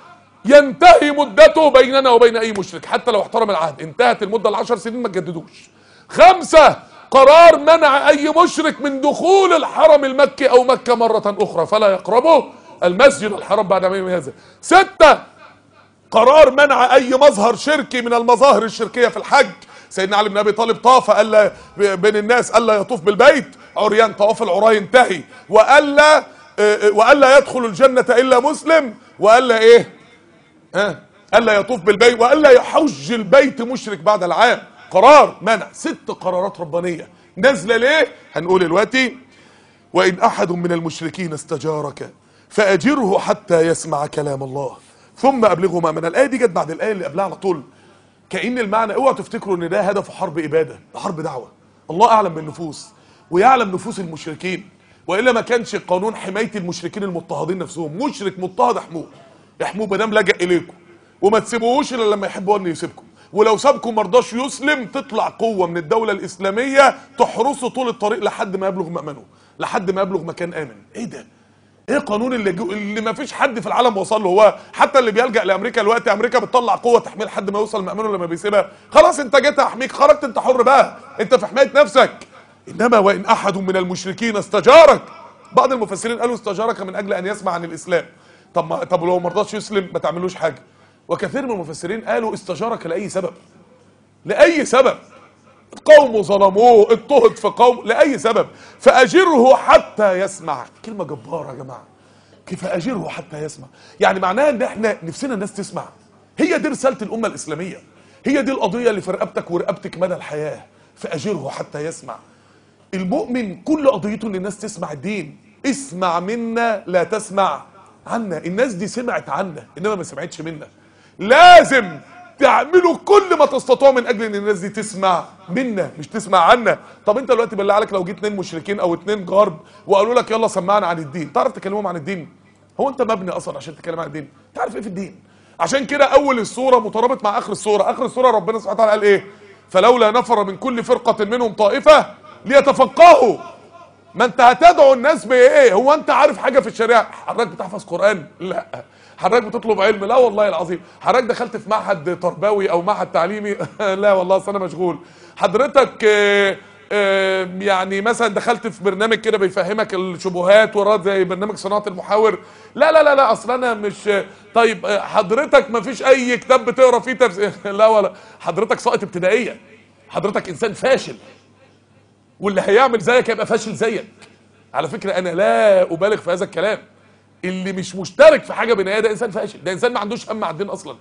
ينتهي مدته بيننا وبين اي مشرك حتى لو احترم العهد انتهت المدة العشر سنين ما تجددوش خمسة قرار منع اي مشرك من دخول الحرم المكي او مكة مرة اخرى فلا يقربه المسجد الحرام بعد عام هذا ستة قرار منع اي مظهر شركي من المظاهر الشركيه في الحج سيدنا علي بن ابي طالب طاف الا بين الناس الا يطوف بالبيت عريان طواف العراة ينتهي والا آه، آه، والا يدخل الجنه الا مسلم والا ايه ها الا يطوف بالبيت والا يحج البيت مشرك بعد العام قرار منع ست قرارات ربانيه نازله ليه هنقول دلوقتي وإن أحد من المشركين استجارك فأجره حتى يسمع كلام الله ثم أبلغه ما من الآية دي جت بعد الآية اللي قبلها على طول كأن المعنى اوعوا تفتكروا ان ده هدف حرب إبادة ده حرب دعوة الله أعلم بالنفوس ويعلم نفوس المشركين وإلا ما كانش قانون حماية المشركين المضطهدين نفسهم مشرك مضطهد احموه احموه ما دام لجأ إليكم وما تسيبوهوش إلا لما يحب هو انه يسيبكم ولو سابكم مرضاش يسلم تطلع قوة من الدولة الإسلامية تحرسه طول الطريق لحد ما يبلغ مأمنه لحد ما يبلغ مكان آمن ايه ده ايه القانون اللي جو اللي ما فيش حد في العالم وصل له هو حتى اللي بيلجأ لامريكا دلوقتي امريكا بتطلع قوه تحميل لحد ما يوصل مأمنه لما بيسيبها خلاص انت جيت احميك خرجت انت حر بقى انت في حمايه نفسك انما وان احد من المشركين استجارك بعض المفسرين قالوا استجارك من اجل ان يسمع عن الاسلام طب ما طب لو ما رضاش يسلم ما تعملوش حاجه وكثير من المفسرين قالوا استجارك لاي سبب لاي سبب قوم ظلموه اضطهد في قوم لاي سبب فاجره حتى يسمع كلمه جباره يا جماعه كيف اجره حتى يسمع يعني معناها ان احنا نفسنا الناس تسمع هي دي رساله الامه الاسلاميه هي دي القضيه اللي في رقبتك ورقبتك مدى الحياه فاجره حتى يسمع المؤمن كل قضيته ان الناس تسمع الدين اسمع منا لا تسمع عنا الناس دي سمعت عنا انما ما سمعتش منا لازم تعملوا كل ما تستطيعوا من اجل ان الناس دي تسمع منا مش تسمع عنا طب انت دلوقتي بالله عليك لو جيت اتنين مشركين او اتنين غرب وقالوا لك يلا سمعنا عن الدين تعرف تكلمهم عن الدين هو انت مبني اصلا عشان تتكلم عن الدين تعرف ايه في الدين عشان كده اول السوره مترابط مع اخر السوره اخر السوره ربنا سبحانه وتعالى قال ايه فلولا نفر من كل فرقه منهم طائفه ليتفقهوا ما انت هتدعو الناس بايه هو انت عارف حاجه في الشريعه حضرتك بتحفظ قران لا حضرتك بتطلب علم لا والله العظيم حضرتك دخلت في معهد تربوي او معهد تعليمي لا والله اصل انا مشغول حضرتك آه، آه، يعني مثلا دخلت في برنامج كده بيفهمك الشبهات وراد زي برنامج صناعه المحاور لا لا لا لا اصل انا مش طيب آه، حضرتك ما فيش اي كتاب بتقرا فيه تفسير لا ولا حضرتك ساقط ابتدائيه حضرتك انسان فاشل واللي هيعمل زيك هيبقى فاشل زيك على فكره انا لا ابالغ في هذا الكلام اللي مش مشترك في حاجه بنايه ده انسان فاشل ده انسان ما عندوش هم على الدين اصلا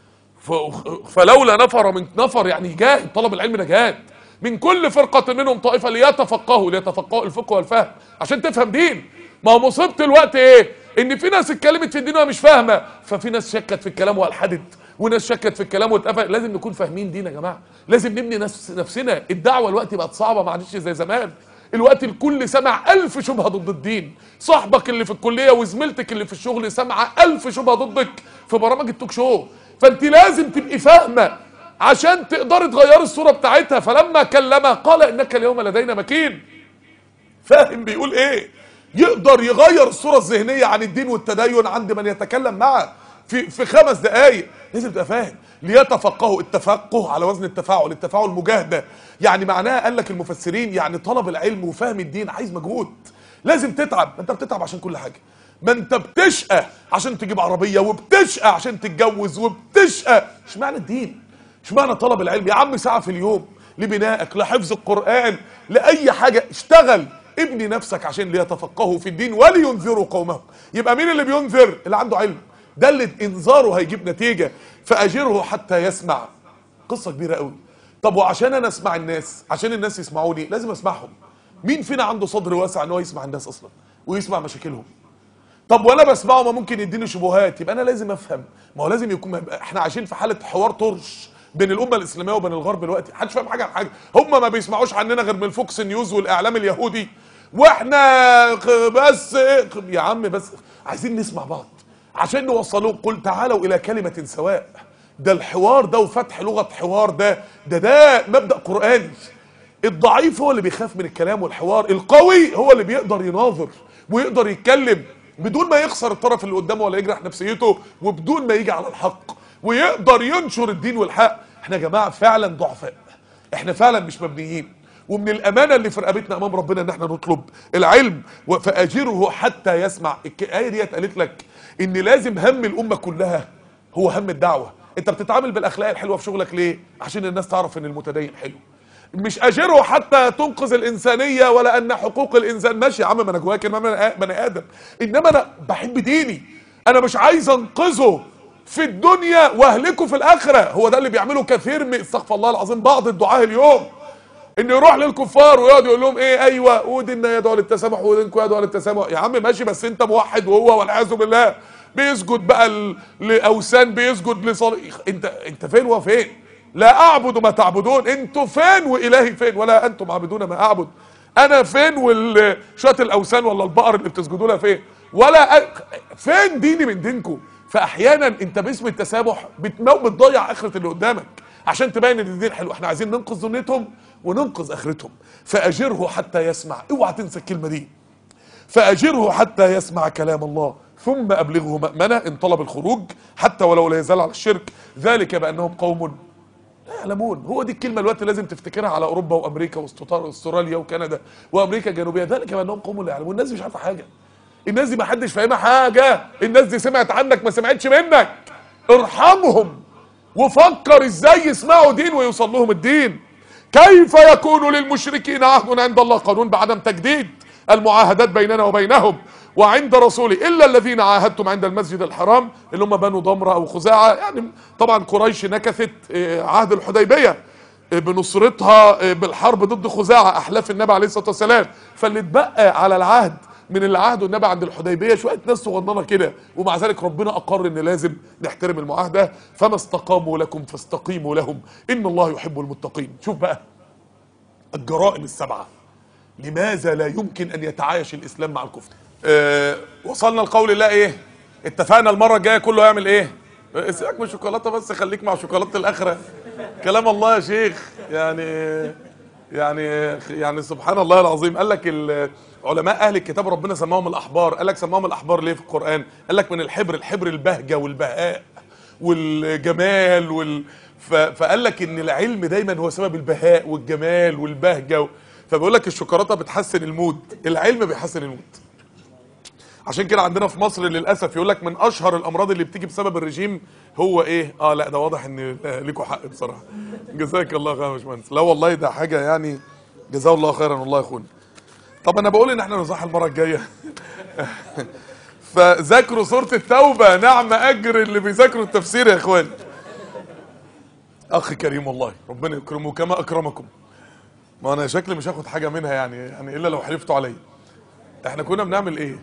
ف- فلولا نفر من نفر يعني جاهد طلب العلم ده جاهد من كل فرقة منهم طائفة ليتفقهوا ليتفقهوا الفقه والفهم عشان تفهم دين ما هو مصيبة الوقت ايه ان في ناس اتكلمت في الدين وهي مش فاهمة ففي ناس شكت في الكلام والحدت وناس شكت في الكلام واتقفل لازم نكون فاهمين دين يا جماعة لازم نبني نفس نفسنا الدعوة الوقت بقت صعبة ما عادش زي زمان الوقت الكل سمع ألف شبهة ضد الدين صاحبك اللي في الكلية وزميلتك اللي في الشغل سمع ألف شبهة ضدك في برامج التوك شو فانت لازم تبقي فاهمة عشان تقدري تغيري الصورة بتاعتها فلما كلمها قال انك اليوم لدينا مكين فاهم بيقول ايه يقدر يغير الصورة الذهنية عن الدين والتدين عند من يتكلم معه في في خمس دقايق لازم تبقى فاهم ليتفقهوا التفقه على وزن التفاعل التفاعل مجاهدة يعني معناها قال لك المفسرين يعني طلب العلم وفهم الدين عايز مجهود لازم تتعب ما انت بتتعب عشان كل حاجة ما انت بتشقى عشان تجيب عربية وبتشقى عشان تتجوز وبتشقى اشمعنى الدين اشمعنى طلب العلم يا عم ساعة في اليوم لبنائك لحفظ القرآن لأي حاجة اشتغل ابني نفسك عشان ليتفقهوا في الدين ولينذروا قومهم يبقى مين اللي بينذر اللي عنده علم ده اللي انذاره هيجيب نتيجة فأجره حتى يسمع قصة كبيرة قوي طب وعشان انا اسمع الناس عشان الناس يسمعوني لازم اسمعهم مين فينا عنده صدر واسع ان هو يسمع الناس اصلا ويسمع مشاكلهم طب وانا بسمعه ما ممكن يديني شبهات يبقى انا لازم افهم ما هو لازم يكون ما يبقى احنا عايشين في حاله حوار طرش بين الامه الاسلاميه وبين الغرب دلوقتي محدش فاهم حاجه عن حاجه هم ما بيسمعوش عننا غير من الفوكس نيوز والاعلام اليهودي واحنا خ- بس إيه، خ- يا عم بس عايزين نسمع بعض عشان نوصلوه قل تعالوا الى كلمه سواء ده الحوار ده وفتح لغه حوار ده ده ده مبدا قراني الضعيف هو اللي بيخاف من الكلام والحوار القوي هو اللي بيقدر يناظر ويقدر يتكلم بدون ما يخسر الطرف اللي قدامه ولا يجرح نفسيته وبدون ما يجي على الحق ويقدر ينشر الدين والحق احنا يا جماعه فعلا ضعفاء احنا فعلا مش مبنيين ومن الامانه اللي في رقبتنا امام ربنا ان احنا نطلب العلم و- فاجره حتى يسمع الك- الايه ديت قالت لك ان لازم هم الامه كلها هو هم الدعوه انت بتتعامل بالاخلاق الحلوه في شغلك ليه عشان الناس تعرف ان المتدين حلو مش اجره حتى تنقذ الانسانيه ولا ان حقوق الانسان ماشي يا عم ما انا جوايا كلمه من بني ادم انما انا بحب ديني انا مش عايز انقذه في الدنيا واهلكه في الاخره هو ده اللي بيعمله كثير من استغفر الله العظيم بعض الدعاه اليوم انه يروح للكفار ويقعد يقول لهم ايه ايوه وديننا يدعو للتسامح ودينكم يدعو للتسامح يا عم ماشي بس انت موحد وهو والعياذ بالله بيسجد بقى ل- لاوثان بيسجد لصالح انت انت فين وهو فين لا اعبد ما تعبدون انتوا فين والهي فين ولا انتم عابدون ما اعبد انا فين والشويه الاوثان ولا البقر اللي بتسجدوا لها فين ولا أ... فين ديني من دينكم فاحيانا انت باسم التسامح بتمو بتضيع اخره اللي قدامك عشان تبين ان الدين حلو احنا عايزين ننقذ دنيتهم وننقذ اخرتهم فاجره حتى يسمع اوعى تنسى الكلمه دي فاجره حتى يسمع كلام الله ثم ابلغه مأمنه ان طلب الخروج حتى ولو لا يزال على الشرك ذلك بانهم قوم لا يعلمون هو دي الكلمه الوقت لازم تفتكرها على اوروبا وامريكا واستراليا وكندا وامريكا الجنوبيه ذلك بانهم قوم لا يعلمون الناس دي مش عارفه حاجه الناس دي ما حدش فاهمها حاجه الناس دي سمعت عنك ما سمعتش منك ارحمهم وفكر ازاي يسمعوا دين ويوصل لهم الدين كيف يكون للمشركين عهد عند الله قانون بعدم تجديد المعاهدات بيننا وبينهم وعند رسوله الا الذين عاهدتم عند المسجد الحرام اللي هم بنو ضمره او خزاعه يعني طبعا قريش نكثت آه، عهد الحديبيه آه، بنصرتها آه، بالحرب ضد خزاعه احلاف النبي عليه الصلاه والسلام فاللي اتبقى على العهد من اللي عهدوا النبي عند الحديبيه شويه ناس صغننه كده ومع ذلك ربنا اقر ان لازم نحترم المعاهده فما استقاموا لكم فاستقيموا لهم ان الله يحب المتقين شوف بقى الجرائم السبعه لماذا لا يمكن ان يتعايش الاسلام مع الكفر أه وصلنا لقول الله ايه اتفقنا المره الجايه كله يعمل ايه سيبك من الشوكولاته بس خليك مع شوكولاته الاخره كلام الله يا شيخ يعني يعني يعني سبحان الله العظيم قال لك ال- علماء اهل الكتاب ربنا سماهم الاحبار قال لك سماهم الاحبار ليه في القران قال لك من الحبر الحبر البهجه والبهاء والجمال وال ف- فقال لك ان العلم دايما هو سبب البهاء والجمال والبهجه و... فبيقول لك الشوكولاته بتحسن المود العلم بيحسن المود عشان كده عندنا في مصر للاسف يقول لك من اشهر الامراض اللي بتيجي بسبب الرجيم هو ايه اه لا ده واضح ان ليكوا حق بصراحه جزاك الله خير يا باشمهندس لا والله ده حاجه يعني جزاه الله خيرا والله يا اخونا طب انا بقول ان احنا نصح المره الجايه فذاكروا سوره التوبه نعم اجر اللي بيذاكروا التفسير يا اخوان اخ كريم والله ربنا يكرمه كما اكرمكم ما انا شكلي مش هاخد حاجه منها يعني يعني الا لو حلفتوا عليا احنا كنا بنعمل ايه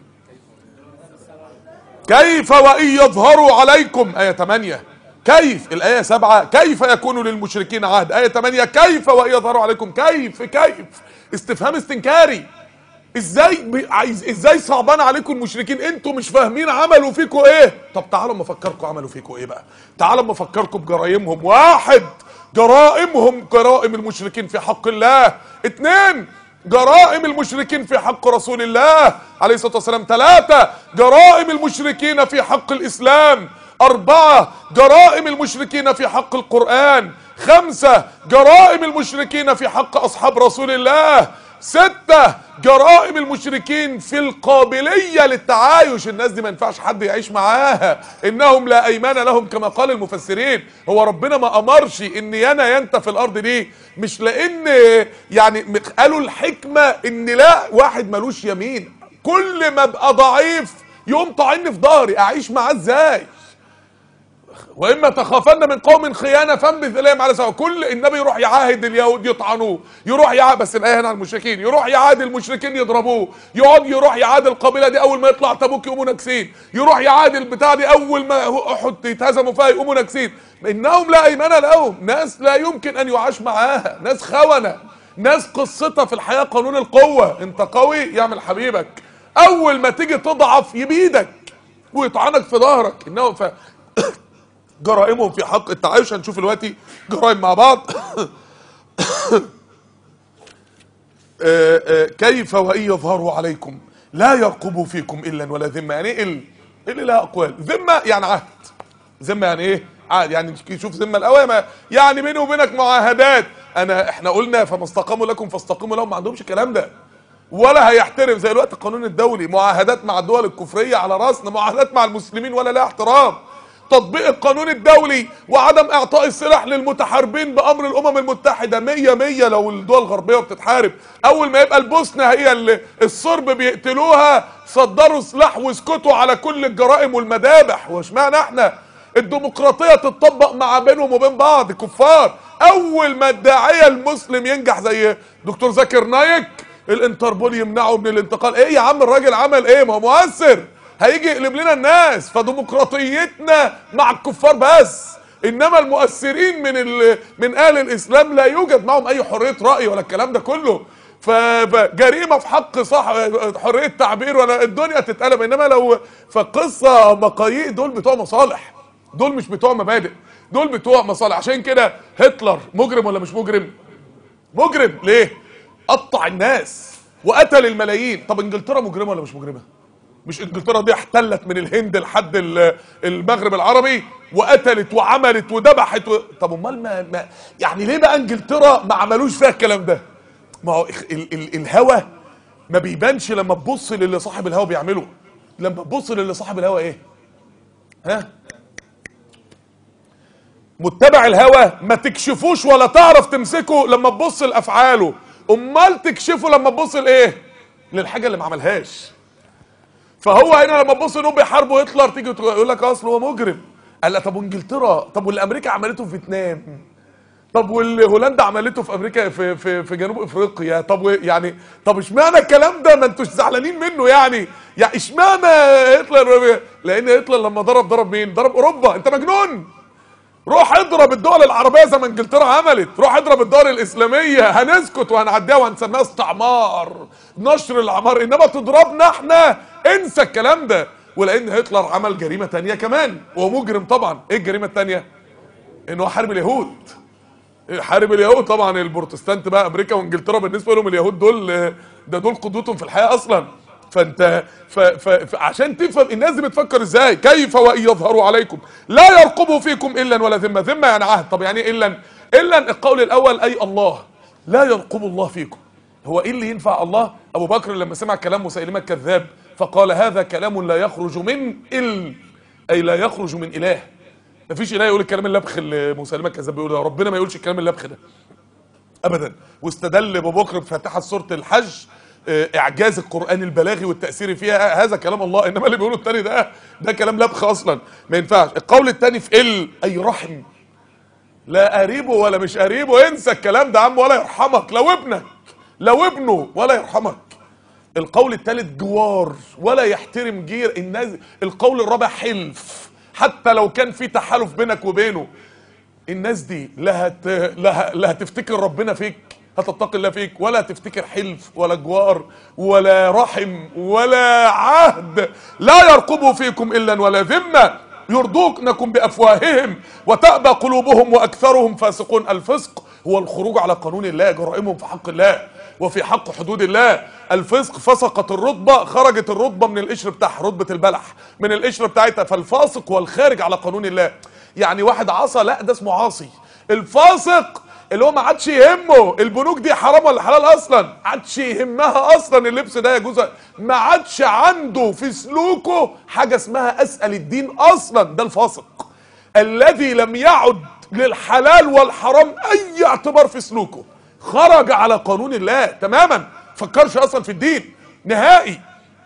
كيف وإن يظهروا عليكم آية 8 كيف الآية 7 كيف يكون للمشركين عهد آية 8 كيف وإن يظهروا عليكم كيف كيف استفهام استنكاري ازاي بي- عايز ازاي صعبان عليكم المشركين انتوا مش فاهمين عملوا فيكم ايه طب تعالوا اما افكركم عملوا فيكم ايه بقى تعالوا اما افكركم بجرايمهم واحد جرائمهم جرائم المشركين في حق الله اتنين جرائم المشركين في حق رسول الله عليه الصلاة والسلام ثلاثة جرائم المشركين في حق الإسلام أربعة جرائم المشركين في حق القرآن خمسة جرائم المشركين في حق أصحاب رسول الله ستة جرائم المشركين في القابلية للتعايش الناس دي ما ينفعش حد يعيش معاها انهم لا ايمان لهم كما قال المفسرين هو ربنا ما امرش ان يانا ينت في الارض دي مش لان يعني م- قالوا الحكمة ان لا واحد ملوش يمين كل ما ابقى ضعيف يقوم طاعني في ظهري اعيش معاه ازاي واما تخافن من قوم خيانه فانبذ اليهم على سواء كل النبي يروح يعاهد اليهود يطعنوه يروح يعاهد بس الايه هنا على المشركين يروح يعاهد المشركين يضربوه يقعد يروح يعاهد القبيله دي اول ما يطلع تبوك يقوموا ناكسين يروح يعاهد البتاع دي اول ما احد يتهزموا فيها يقوموا ناكسين انهم لا ايمان لهم ناس لا يمكن ان يعاش معاها ناس خونه ناس قصتها في الحياه قانون القوه انت قوي يعمل حبيبك اول ما تيجي تضعف يبيدك ويطعنك في ظهرك انه ف جرائمهم في حق التعايش هنشوف دلوقتي جرائم مع بعض آه، آه، كيف وإن يظهروا عليكم لا يرقبوا فيكم إلا ولا ذمة يعني إيه ال اللي لها أقوال ذمة يعني عهد ذمة يعني إيه عهد يعني شوف ذمة الأوامر يعني بيني وبينك معاهدات أنا إحنا قلنا فما استقاموا لكم فاستقيموا لهم ما عندهمش الكلام ده ولا هيحترم زي الوقت القانون الدولي معاهدات مع الدول الكفرية على راسنا معاهدات مع المسلمين ولا لها احترام تطبيق القانون الدولي وعدم اعطاء السلاح للمتحاربين بامر الامم المتحده مية مية لو الدول الغربيه بتتحارب اول ما يبقى البوسنه هي اللي الصرب بيقتلوها صدروا سلاح واسكتوا على كل الجرائم والمذابح واشمعنى احنا الديمقراطيه تتطبق مع بينهم وبين بعض كفار اول ما الداعيه المسلم ينجح زي دكتور زاكر نايك الانتربول يمنعه من الانتقال ايه يا عم الراجل عمل ايه ما هو مؤثر هيجي يقلب لنا الناس فديمقراطيتنا مع الكفار بس انما المؤثرين من ال... من اهل الاسلام لا يوجد معهم اي حريه راي ولا الكلام ده كله فجريمه في حق صح حريه تعبير ولا الدنيا تتقلب انما لو فقصه مقاييس دول بتوع مصالح دول مش بتوع مبادئ دول بتوع مصالح عشان كده هتلر مجرم ولا مش مجرم مجرم ليه قطع الناس وقتل الملايين طب انجلترا مجرمه ولا مش مجرمه مش انجلترا دي احتلت من الهند لحد ال- المغرب العربي وقتلت وعملت وذبحت و... طب امال ما, ما يعني ليه بقى انجلترا ما عملوش فيها الكلام ده ما هو ال... ال... الهوى ما بيبانش لما تبص للي صاحب الهوى بيعمله لما تبص للي صاحب الهوى ايه ها متبع الهوى ما تكشفوش ولا تعرف تمسكه لما تبص لافعاله امال تكشفه لما تبص لايه للحاجه اللي ما عملهاش فهو هنا لما تبص انهم بيحاربوا هتلر تيجي تقول لك اصل هو مجرم قال لا طب وانجلترا طب واللي امريكا عملته في فيتنام طب واللي هولندا عملته في امريكا في في في جنوب افريقيا طب و- يعني طب اشمعنى الكلام ده ما انتوش زعلانين منه يعني يعني اشمعنى هتلر لان هتلر لما ضرب ضرب مين ضرب اوروبا انت مجنون روح اضرب الدول العربيه زي ما انجلترا عملت روح اضرب الدول الاسلاميه هنسكت وهنعديها وهنسميها استعمار نشر الاعمار انما تضربنا احنا انسى الكلام ده ولان هتلر عمل جريمه تانية كمان وهو مجرم طبعا ايه الجريمه التانية انه حارب اليهود حارب اليهود طبعا البروتستانت بقى امريكا وانجلترا بالنسبه لهم اليهود دول آه، ده دول قدوتهم في الحياه اصلا فانت ف ف فعشان تفهم الناس دي بتفكر ازاي كيف وان يظهروا عليكم لا يرقبوا فيكم الا ولا ذمه ذمه يعني عهد طب يعني ايه الا الا القول الاول اي الله لا يرقب الله فيكم هو ايه اللي ينفع الله ابو بكر لما سمع كلام مسيلمه الكذاب فقال هذا كلام لا يخرج من ال اي لا يخرج من اله مفيش اله يقول الكلام اللبخ اللي مسيلمه الكذاب بيقوله ده ربنا ما يقولش الكلام اللبخ ده ابدا واستدل ابو بكر بفاتحه سوره الحج آه، اعجاز القران البلاغي والتاثير فيها هذا كلام الله انما اللي بيقوله التاني ده ده كلام لبخ اصلا ما ينفعش القول التاني في ال اي رحم لا قريبه ولا مش قريبه انسى الكلام ده يا عم ولا يرحمك لو ابنك لو ابنه ولا يرحمك القول الثالث جوار ولا يحترم جير الناس القول الرابع حلف حتى لو كان في تحالف بينك وبينه الناس دي لا هت... لا, ه- لا هتفتكر ربنا فيك هتتقي الله فيك ولا تفتكر حلف ولا جوار ولا رحم ولا عهد لا يرقبوا فيكم الا ولا ذمه يرضونكم بافواههم وتأبى قلوبهم واكثرهم فاسقون الفسق هو الخروج على قانون الله جرائمهم في حق الله وفي حق حدود الله الفسق فسقت الرتبه خرجت الرتبه من القشر بتاعها رتبه البلح من القشر بتاعتها فالفاسق هو الخارج على قانون الله يعني واحد عصى لا ده اسمه عاصي الفاسق اللي هو ما عادش يهمه البنوك دي حرام ولا حلال اصلا ما عادش يهمها اصلا اللبس ده يجوز ما عادش عنده في سلوكه حاجه اسمها اسال الدين اصلا ده الفاسق الذي لم يعد للحلال والحرام اي اعتبار في سلوكه خرج على قانون الله تماما فكرش اصلا في الدين نهائي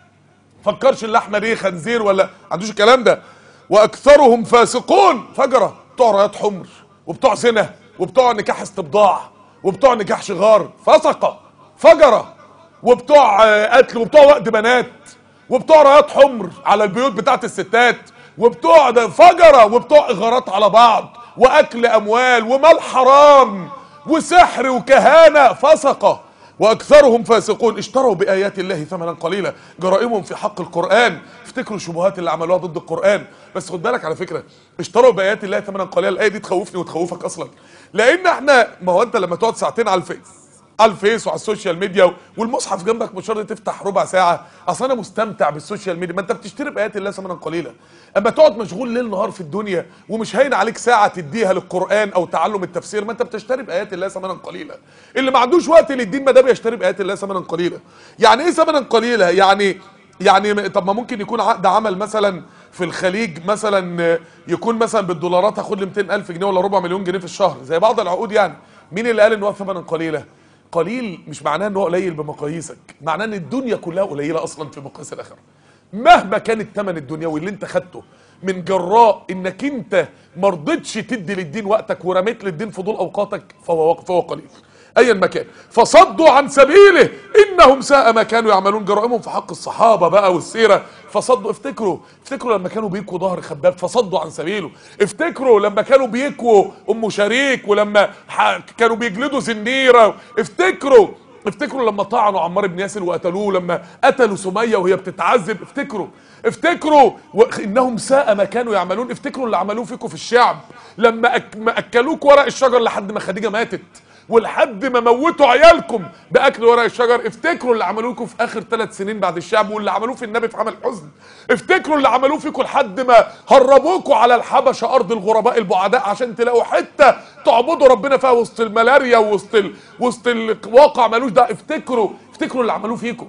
فكرش اللحمه دي خنزير ولا ما عندوش الكلام ده واكثرهم فاسقون فجره بتوع رايات حمر وبتوع زنا وبتوع نكاح استبضاع وبتوع نكاح شغار فسقه فجره وبتوع آه، قتل وبتوع وقت بنات وبتوع رايات حمر على البيوت بتاعت الستات وبتوع ده فجره وبتوع اغارات على بعض واكل اموال ومال حرام وسحر وكهانه فسقه واكثرهم فاسقون اشتروا بايات الله ثمنا قليلا جرائمهم في حق القران افتكروا الشبهات اللي عملوها ضد القران بس خد بالك على فكره اشتروا بايات الله ثمنا قليلا الايه دي تخوفني وتخوفك اصلا لان احنا ما هو انت لما تقعد ساعتين على الفيس على الفيس وعلى السوشيال ميديا والمصحف جنبك مش شرط تفتح ربع ساعه اصل انا مستمتع بالسوشيال ميديا ما انت بتشتري بايات الله ثمنا قليلا اما تقعد مشغول ليل نهار في الدنيا ومش هين عليك ساعه تديها للقران او تعلم التفسير ما انت بتشتري بايات الله ثمنا قليلا اللي ما عندوش وقت للدين ما ده بيشتري بايات الله ثمنا قليلا يعني ايه ثمنا قليلا يعني يعني م- طب ما ممكن يكون عقد عمل مثلا في الخليج مثلا آه، يكون مثلا بالدولارات هاخد لي 200000 جنيه ولا ربع مليون جنيه في الشهر زي بعض العقود يعني مين اللي قال ان هو ثمنا قليلا قليل مش معناه ان هو قليل بمقاييسك معناه ان الدنيا كلها قليله اصلا في مقاييس الاخره مهما كان الثمن الدنيوي اللي انت خدته من جراء انك انت ما رضيتش تدي للدين وقتك ورميت للدين فضول اوقاتك فهو فهو قليل ايا ما كان فصدوا عن سبيله انهم ساء ما كانوا يعملون جرائمهم في حق الصحابه بقى والسيره فصدوا افتكروا افتكروا لما كانوا بيكوا ظهر خباب فصدوا عن سبيله افتكروا لما كانوا بيكوا ام شريك ولما ح- كانوا بيجلدوا زنيره افتكروا افتكروا لما طعنوا عمار بن ياسر وقتلوه لما قتلوا سميه وهي بتتعذب افتكروا افتكروا و- انهم ساء ما كانوا يعملون افتكروا اللي عملوه فيكم في الشعب لما أك... ما اكلوك ورق الشجر لحد ما خديجه ماتت ولحد ما موتوا عيالكم باكل ورق الشجر افتكروا اللي عملوه لكم في اخر ثلاث سنين بعد الشعب واللي عملوه في النبي في عمل حزن افتكروا اللي عملوه فيكم لحد ما هربوكم على الحبشه ارض الغرباء البعداء عشان تلاقوا حته تعبدوا ربنا فيها وسط الملاريا وسط ال... وسط الواقع ملوش ده افتكروا افتكروا اللي عملوه فيكم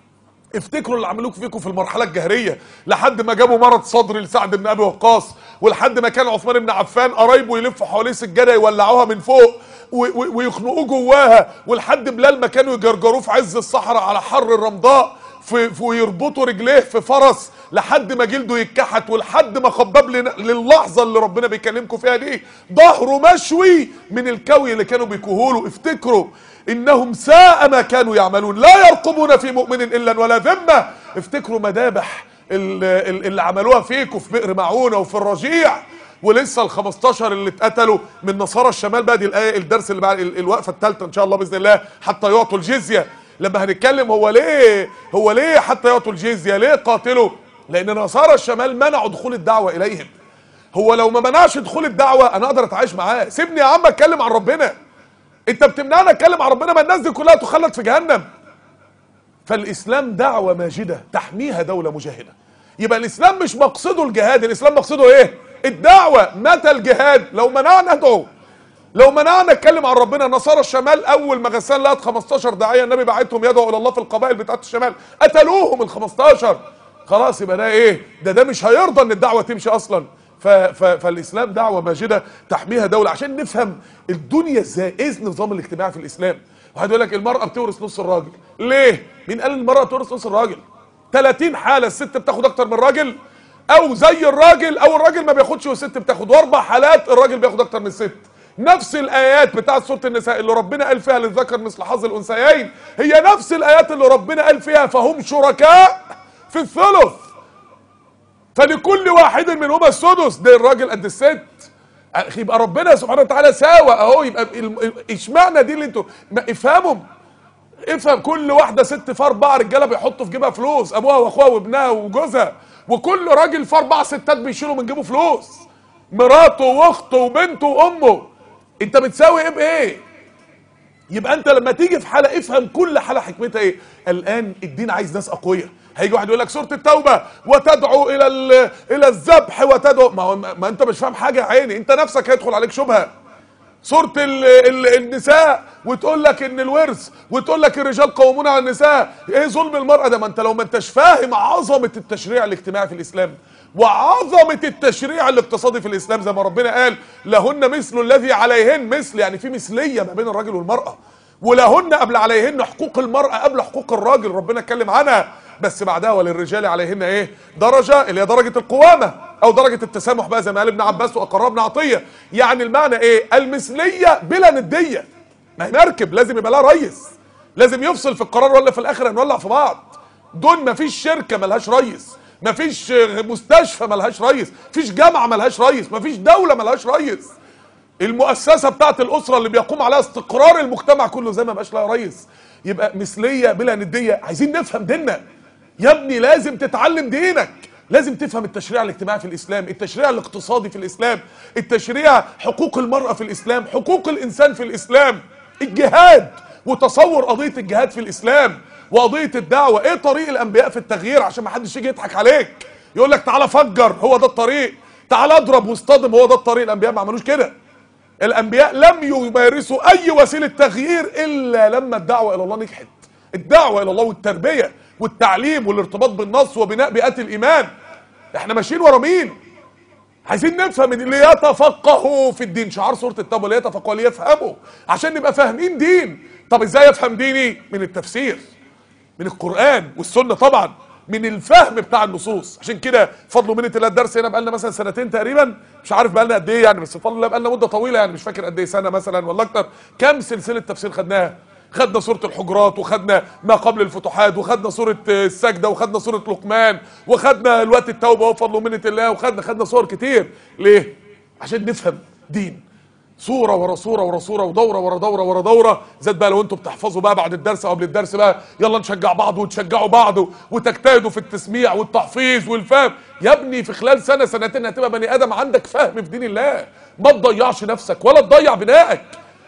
افتكروا اللي عملوه فيكم في المرحله الجهريه لحد ما جابوا مرض صدري لسعد بن ابي وقاص ولحد ما كان عثمان بن عفان قرايبه يلفوا حواليه سجاده يولعوها من فوق و- و- ويخنقوه جواها ولحد بلال ما كانوا يجرجروه في عز الصحراء على حر الرمضاء في في- ويربطوا رجليه في فرس لحد ما جلده يتكحت ولحد ما خباب لن- للحظه اللي ربنا بيكلمكم فيها دي ظهره مشوي من الكوي اللي كانوا بيكوهوا له افتكروا انهم ساء ما كانوا يعملون لا يرقبون في مؤمن الا ولا ذمه افتكروا مذابح ال- ال- اللي عملوها فيكم في بئر معونه وفي الرجيع ولسه ال 15 اللي اتقتلوا من نصارى الشمال بقى دي الايه الدرس اللي بعد ال- الوقفه الثالثه ان شاء الله باذن الله حتى يعطوا الجزيه لما هنتكلم هو ليه هو ليه حتى يعطوا الجزيه ليه قاتلوا لان نصارى الشمال منعوا دخول الدعوه اليهم هو لو ما منعش دخول الدعوه انا اقدر اتعايش معاه سيبني يا عم اتكلم عن ربنا انت بتمنعني اتكلم عن ربنا ما الناس دي كلها تخلد في جهنم فالاسلام دعوه ماجده تحميها دوله مجاهده يبقى الاسلام مش مقصده الجهاد الاسلام مقصده ايه الدعوه متى الجهاد لو منعنا ندعو لو منعنا نتكلم عن ربنا نصارى الشمال اول ما غسان لقت 15 داعيه النبي بعتهم يدعوا الى الله في القبائل بتاعت الشمال قتلوهم ال 15 خلاص يبقى ده ايه ده ده مش هيرضى ان الدعوه تمشي اصلا ف ف فالاسلام دعوه ماجده تحميها دوله عشان نفهم الدنيا ازاي ايه النظام الاجتماعي في الاسلام واحد يقول لك المراه بتورث نص الراجل ليه مين قال المراه بتورث نص الراجل 30 حاله الست بتاخد اكتر من الراجل او زي الراجل او الراجل ما بياخدش والست بتاخد واربع حالات الراجل بياخد اكتر من الست نفس الايات بتاعت سوره النساء اللي ربنا قال فيها للذكر مثل حظ الانثيين هي نفس الايات اللي ربنا قال فيها فهم شركاء في الثلث فلكل واحد منهما السدس ده الراجل قد الست يبقى ربنا سبحانه وتعالى ساوى اهو يبقى ال- ال- اشمعنى دي اللي انتوا ما افهموا افهم كل واحده ست في اربع رجاله بيحطوا في جيبها فلوس ابوها واخوها وابنها وجوزها وكل راجل في اربع ستات بيشيلوا من جيبه فلوس مراته واخته وبنته وامه انت بتساوي ايه بايه يبقى انت لما تيجي في حاله افهم كل حاله حكمتها ايه الان الدين عايز ناس اقوياء هيجي واحد يقول لك سوره التوبه وتدعو الى ال- الى الذبح وتدعو ما, هو ما انت مش فاهم حاجه يا عيني انت نفسك هيدخل عليك شبهه سوره ال ال النساء وتقول لك ان الورث وتقول لك الرجال قوامون على النساء ايه ظلم المراه ده ما انت لو ما انتش فاهم عظمه التشريع الاجتماعي في الاسلام وعظمه التشريع الاقتصادي في الاسلام زي ما ربنا قال لهن مثل الذي عليهن مثل يعني في مثليه ما بين الراجل والمراه ولهن قبل عليهن حقوق المراه قبل حقوق الراجل ربنا اتكلم عنها بس بعدها وللرجال عليهن ايه درجه اللي هي درجه القوامه او درجه التسامح بقى زي ما قال ابن عباس واقرها ابن عطيه يعني المعنى ايه المثليه بلا نديه ما هي مركب لازم يبقى لها ريس لازم يفصل في القرار ولا في الاخر هنولع في بعض دول مفيش شركه ملهاش ريس مفيش مستشفى ملهاش ريس مفيش جامعه ملهاش ريس مفيش دوله ملهاش ريس المؤسسه بتاعت الاسره اللي بيقوم عليها استقرار المجتمع كله زي ما بقاش لها ريس يبقى مثليه بلا نديه عايزين نفهم ديننا يا ابني لازم تتعلم دينك لازم تفهم التشريع الاجتماعي في الاسلام التشريع الاقتصادي في الاسلام التشريع حقوق المراه في الاسلام حقوق الانسان في الاسلام الجهاد وتصور قضيه الجهاد في الاسلام وقضيه الدعوه ايه طريق الانبياء في التغيير عشان ما حدش يجي يضحك عليك يقول لك تعالى فجر هو ده الطريق تعالى اضرب واصطدم هو ده الطريق الانبياء ما عملوش كده الانبياء لم يمارسوا اي وسيله تغيير الا لما الدعوه الى الله نجحت الدعوه الى الله والتربيه والتعليم والارتباط بالنص وبناء بيئات الايمان احنا ماشيين ورا مين عايزين نفهم ان ليتفقهوا في الدين شعار سوره التوبه ليتفقهوا ليفهموا عشان نبقى فاهمين دين طب ازاي افهم ديني من التفسير من القران والسنه طبعا من الفهم بتاع النصوص عشان كده فضل ومنه الله الدرس هنا بقالنا مثلا سنتين تقريبا مش عارف بقالنا قد ايه يعني بس بفضل الله بقالنا مده طويله يعني مش فاكر قد ايه سنه مثلا ولا اكتر كام سلسله تفسير خدناها خدنا سوره الحجرات وخدنا ما قبل الفتوحات وخدنا سوره السجده وخدنا سوره لقمان وخدنا الوقت التوبه وفضل ومنه الله وخدنا خدنا صور كتير ليه عشان نفهم دين صوره ورا صوره ورا صوره ودوره ورا دوره ورا دوره زاد بقى لو انتوا بتحفظوا بقى بعد الدرس او قبل الدرس بقى يلا نشجع بعض وتشجعوا بعض وتجتهدوا في التسميع والتحفيظ والفهم يا ابني في خلال سنه سنتين هتبقى بني ادم عندك فهم في دين الله ما تضيعش نفسك ولا تضيع بنائك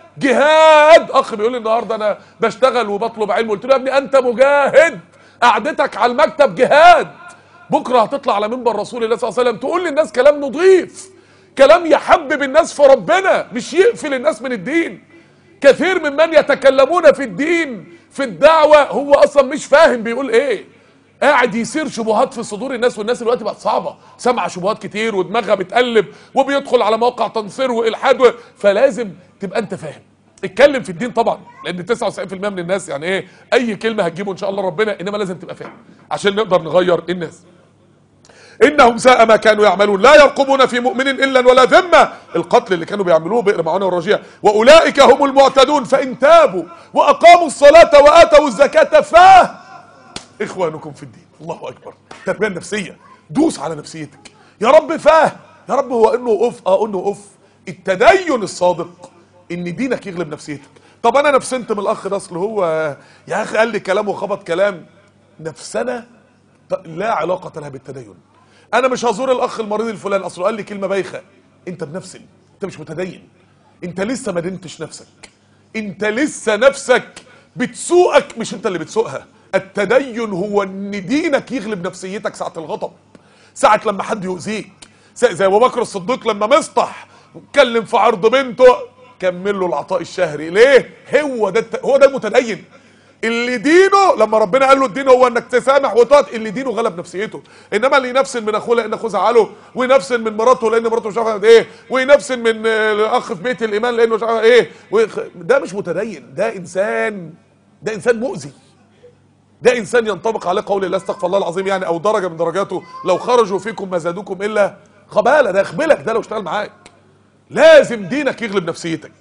جهاد اخ بيقول لي النهارده انا بشتغل وبطلب علم قلت له يا ابني انت مجاهد قعدتك على المكتب جهاد بكره هتطلع على منبر رسول الله صلى الله عليه وسلم تقول للناس كلام نظيف كلام يحبب الناس في ربنا مش يقفل الناس من الدين كثير ممن يتكلمون في الدين في الدعوة هو أصلا مش فاهم بيقول إيه قاعد يصير شبهات في صدور الناس والناس دلوقتي بقت صعبة سمع شبهات كتير ودماغها بتقلب وبيدخل على مواقع تنصير وإلحاد و... فلازم تبقى أنت فاهم اتكلم في الدين طبعا لان 99% من الناس يعني ايه اي كلمه هتجيبه ان شاء الله ربنا انما لازم تبقى فاهم عشان نقدر نغير الناس انهم ساء ما كانوا يعملون لا يرقبون في مؤمن الا ولا ذمه القتل اللي كانوا بيعملوه بئر معونه والرجيه واولئك هم المعتدون فان تابوا واقاموا الصلاه واتوا الزكاه فاه اخوانكم في الدين الله اكبر التربيه النفسيه دوس على نفسيتك يا رب فاه يا رب هو انه اوف اه انه اوف التدين الصادق ان دينك يغلب نفسيتك طب انا نفسنت من الاخ ده اصل هو يا اخي قال لي كلام وخبط كلام نفسنا لا علاقه لها بالتدين انا مش هزور الاخ المريض الفلاني اصله قال لي كلمه بايخه انت بنفسن انت مش متدين انت لسه ما دينتش نفسك انت لسه نفسك بتسوقك مش انت اللي بتسوقها التدين هو ان دينك يغلب نفسيتك ساعه الغضب ساعه لما حد يؤذيك زي زي ابو بكر الصديق لما مصطح اتكلم في عرض بنته كمل له العطاء الشهري ليه هو ده الت- هو ده المتدين اللي دينه لما ربنا قال له الدين هو انك تسامح وتقعد اللي دينه غلب نفسيته انما اللي ينفسن من اخوه لان اخوه زعله وينفسن من مراته لان مراته مش عارفه قد ايه وينفسن من آه، الاخ في بيت الايمان لانه مش عارفه ايه ويخ- ده مش متدين ده انسان ده انسان مؤذي ده انسان ينطبق عليه قول الله استغفر الله العظيم يعني او درجه من درجاته لو خرجوا فيكم ما زادوكم الا خباله ده يخبلك ده لو اشتغل معاك لازم دينك يغلب نفسيتك